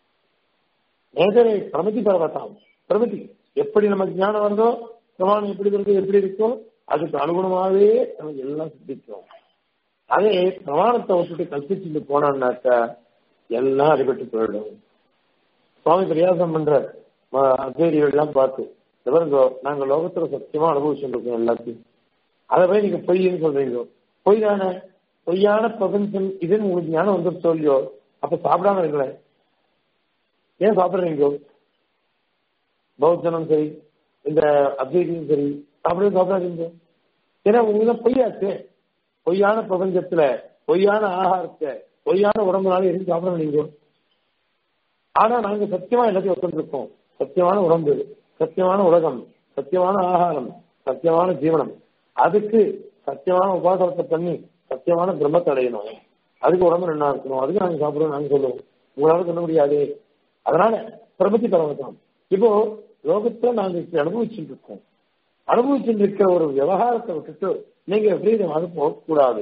நேதரை பிரமதி பரவத்தாம் பிரமதி எப்படி நமக்கு ஞானம் வருதோ பிரமாணம் எப்படி இருக்கு எப்படி இருக்கோ அதுக்கு அனுகுணமாவே நமக்கு எல்லாம் சித்திக்கும் அதே பிரமாணத்தை விட்டுட்டு கல்பிச்சுட்டு போனோம்னாக்கா எல்லாம் அடிபட்டு போயிடும் சுவாமி பிரயாசம் பண்ற அத்வைதிகள் எல்லாம் பார்த்து எவருங்கோ நாங்க லோகத்துல சத்தியமா அனுபவிச்சுட்டு இருக்கோம் எல்லாத்தையும் அதை போய் நீங்க பொய்ன்னு சொல்றீங்க பொய் தானே பொய்யான பிரபஞ்சம் இதுன்னு உங்களுக்கு ஞானம் வந்துருச்சோ இல்லையோ அப்ப சாப்பிடாம இருக்கல ஏன் சாப்பிடுறீங்க பௌத்தனும் சரி இந்த அத்வைதியும் சரி சாப்பிடவே சாப்பிடாதீங்க ஏன்னா உங்களுக்கு பொய்யாச்சு பொய்யான பிரபஞ்சத்துல பொய்யான ஆகாரத்தை பொய்யான உடம்புனால எதுவும் சாப்பிட நீங்க ஆனா நாங்க சத்தியமா எல்லாத்தையும் ஒத்துருக்கோம் சத்தியமான உடம்பு சத்தியமான உலகம் சத்தியமான ஆகாரம் சத்தியமான ஜீவனம் அதுக்கு சத்தியமான உபாசனத்தை பண்ணி சத்தியமான பிரம்மத்தை அடையணும் அதுக்கு உடம்பு நல்லா இருக்கணும் அதுக்கு நாங்க சாப்பிடுவோம் நாங்க சொல்லுவோம் உங்களால சொல்ல முடியாது அதனால பிரமத்தி பரவத்தான் இப்போ லோகத்துல நாங்க இப்படி அனுபவிச்சுட்டு இருக்கோம் அனுபவிச்சுட்டு இருக்கிற ஒரு விவகாரத்தை விட்டுட்டு நீங்க விபரீதமாக போகக்கூடாது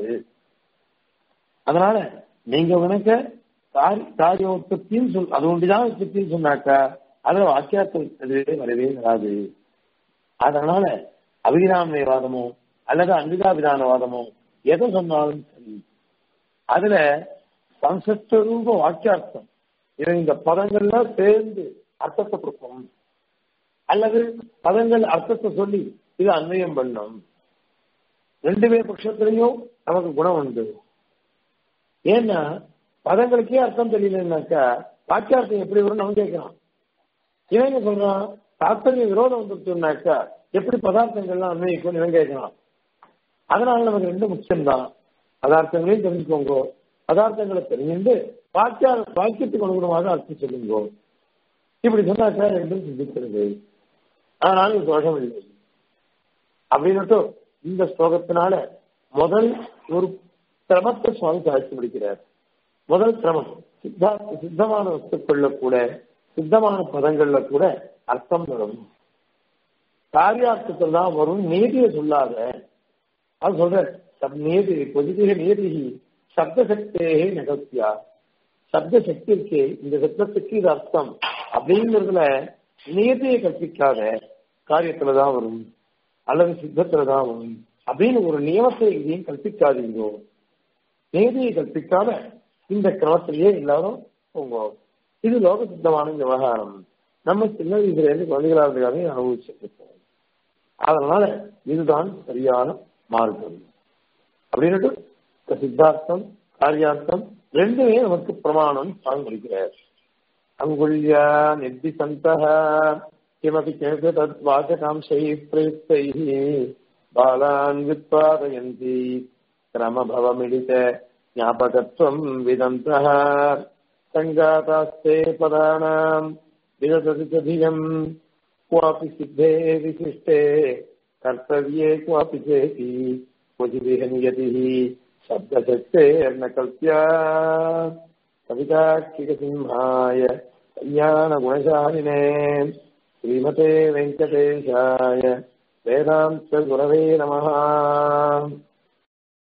அதனால நீங்க உனக்க காரிய உற்பத்தின்னு சொல் அது ஒன்றுதான் உற்பத்தின்னு சொன்னாக்கா அதுல வாக்கியார்த்தம் எதுவே வரவே வராது அதனால அபிராமயவாதமோ அல்லது அங்கிகாபிதானவாதமோ எதை சொன்னாலும் சரி அதுல சம்சப்த ரூப வாக்கியார்த்தம் இவன் இந்த பதங்கள்லாம் சேர்ந்து அர்த்தத்தை கொடுக்கும் அல்லது பதங்கள் அர்த்தத்தை சொல்லி இது அன்வயம் பண்ணும் ரெண்டு பேர் பட்சத்திலையும் நமக்கு குணம் உண்டு ஏன்னா பதங்களுக்கே அர்த்தம் தெரியலன்னாக்கா வாக்கியார்த்தம் எப்படி வரும் நம்ம கேட்கிறான் இவன் என்ன சொல்றான் தாத்பரிய விரோதம் வந்துருச்சுனாக்கா எப்படி பதார்த்தங்கள்லாம் அன்வயிக்கும் இவன் கேட்கலாம் அதனால நமக்கு ரெண்டு முக்கியம்தான் பதார்த்தங்களையும் தெரிஞ்சுக்கோங்க பதார்த்தங்களை தெரிஞ்சுட்டு வாக்கிய வாக்கியத்துக்கு அனுகுணமாக அர்த்தம் சொல்லுங்க இப்படி சொன்னாக்கா ரெண்டும் சிந்திக்கிறது அதனால இது தோஷம் இல்லை அப்படின்னு இந்த ஸ்லோகத்தினால முதல் ஒரு கிரமத்தை சுவாமி சாதிச்சு முடிக்கிறார் முதல் கிரமம் சித்தா சித்தமான வஸ்துக்கள்ல கூட சித்தமான பதங்கள்ல கூட அர்த்தம் வரும் காரியார்த்தத்தில் தான் வரும் நீதியை சொல்லாத அது சொல்ற நீதி பொதுதிக நீதி சப்த சக்தியே நகத்தியா சப்த சக்தி இருக்கே இந்த சப்தத்துக்கு இது அர்த்தம் அப்படிங்கிறதுல நியதியை கற்பிக்காத காரியத்துலதான் வரும் அல்லது சித்தத்துலதான் வரும் அப்படின்னு ஒரு நியமத்தை எங்கேயும் கற்பிக்காதீங்கோ நியதியை கற்பிக்காத இந்த கிரமத்திலேயே எல்லாரும் போங்க இது லோக சித்தமான விவகாரம் நம்ம சின்ன வயசுல இருந்து குழந்தைகளா இருந்ததாக அனுபவிச்சுட்டு இருக்கோம் அதனால இதுதான் சரியான மார்க்கம் அப்படின்னுட்டு சித்தார்த்தம் காரியார்த்தம் ரெண்டுமே நமக்கு பிரமாணம் சாங்கிக்கிறார் அங்குல்யா நிர்திசந்தः किमपि चेत् तत् वाचकांशैः प्रयुक्तैः बालान् व्युत्पादयन्ति क्रमभवमिलित ज्ञापकत्वम् विदन्तः सङ्गातास्ते पदानाम् विदधति च धियम् क्वापि सिद्धे विशिष्टे कर्तव्ये क्वापि चेति क्वचिदिह नियतिः शब्दशक्तेर्न कल्प्या कविताक्षिकसिंहाय कल्याणगुणशालिने श्रीमते वेङ्कटेशाय वेदान्तगुरवे नमः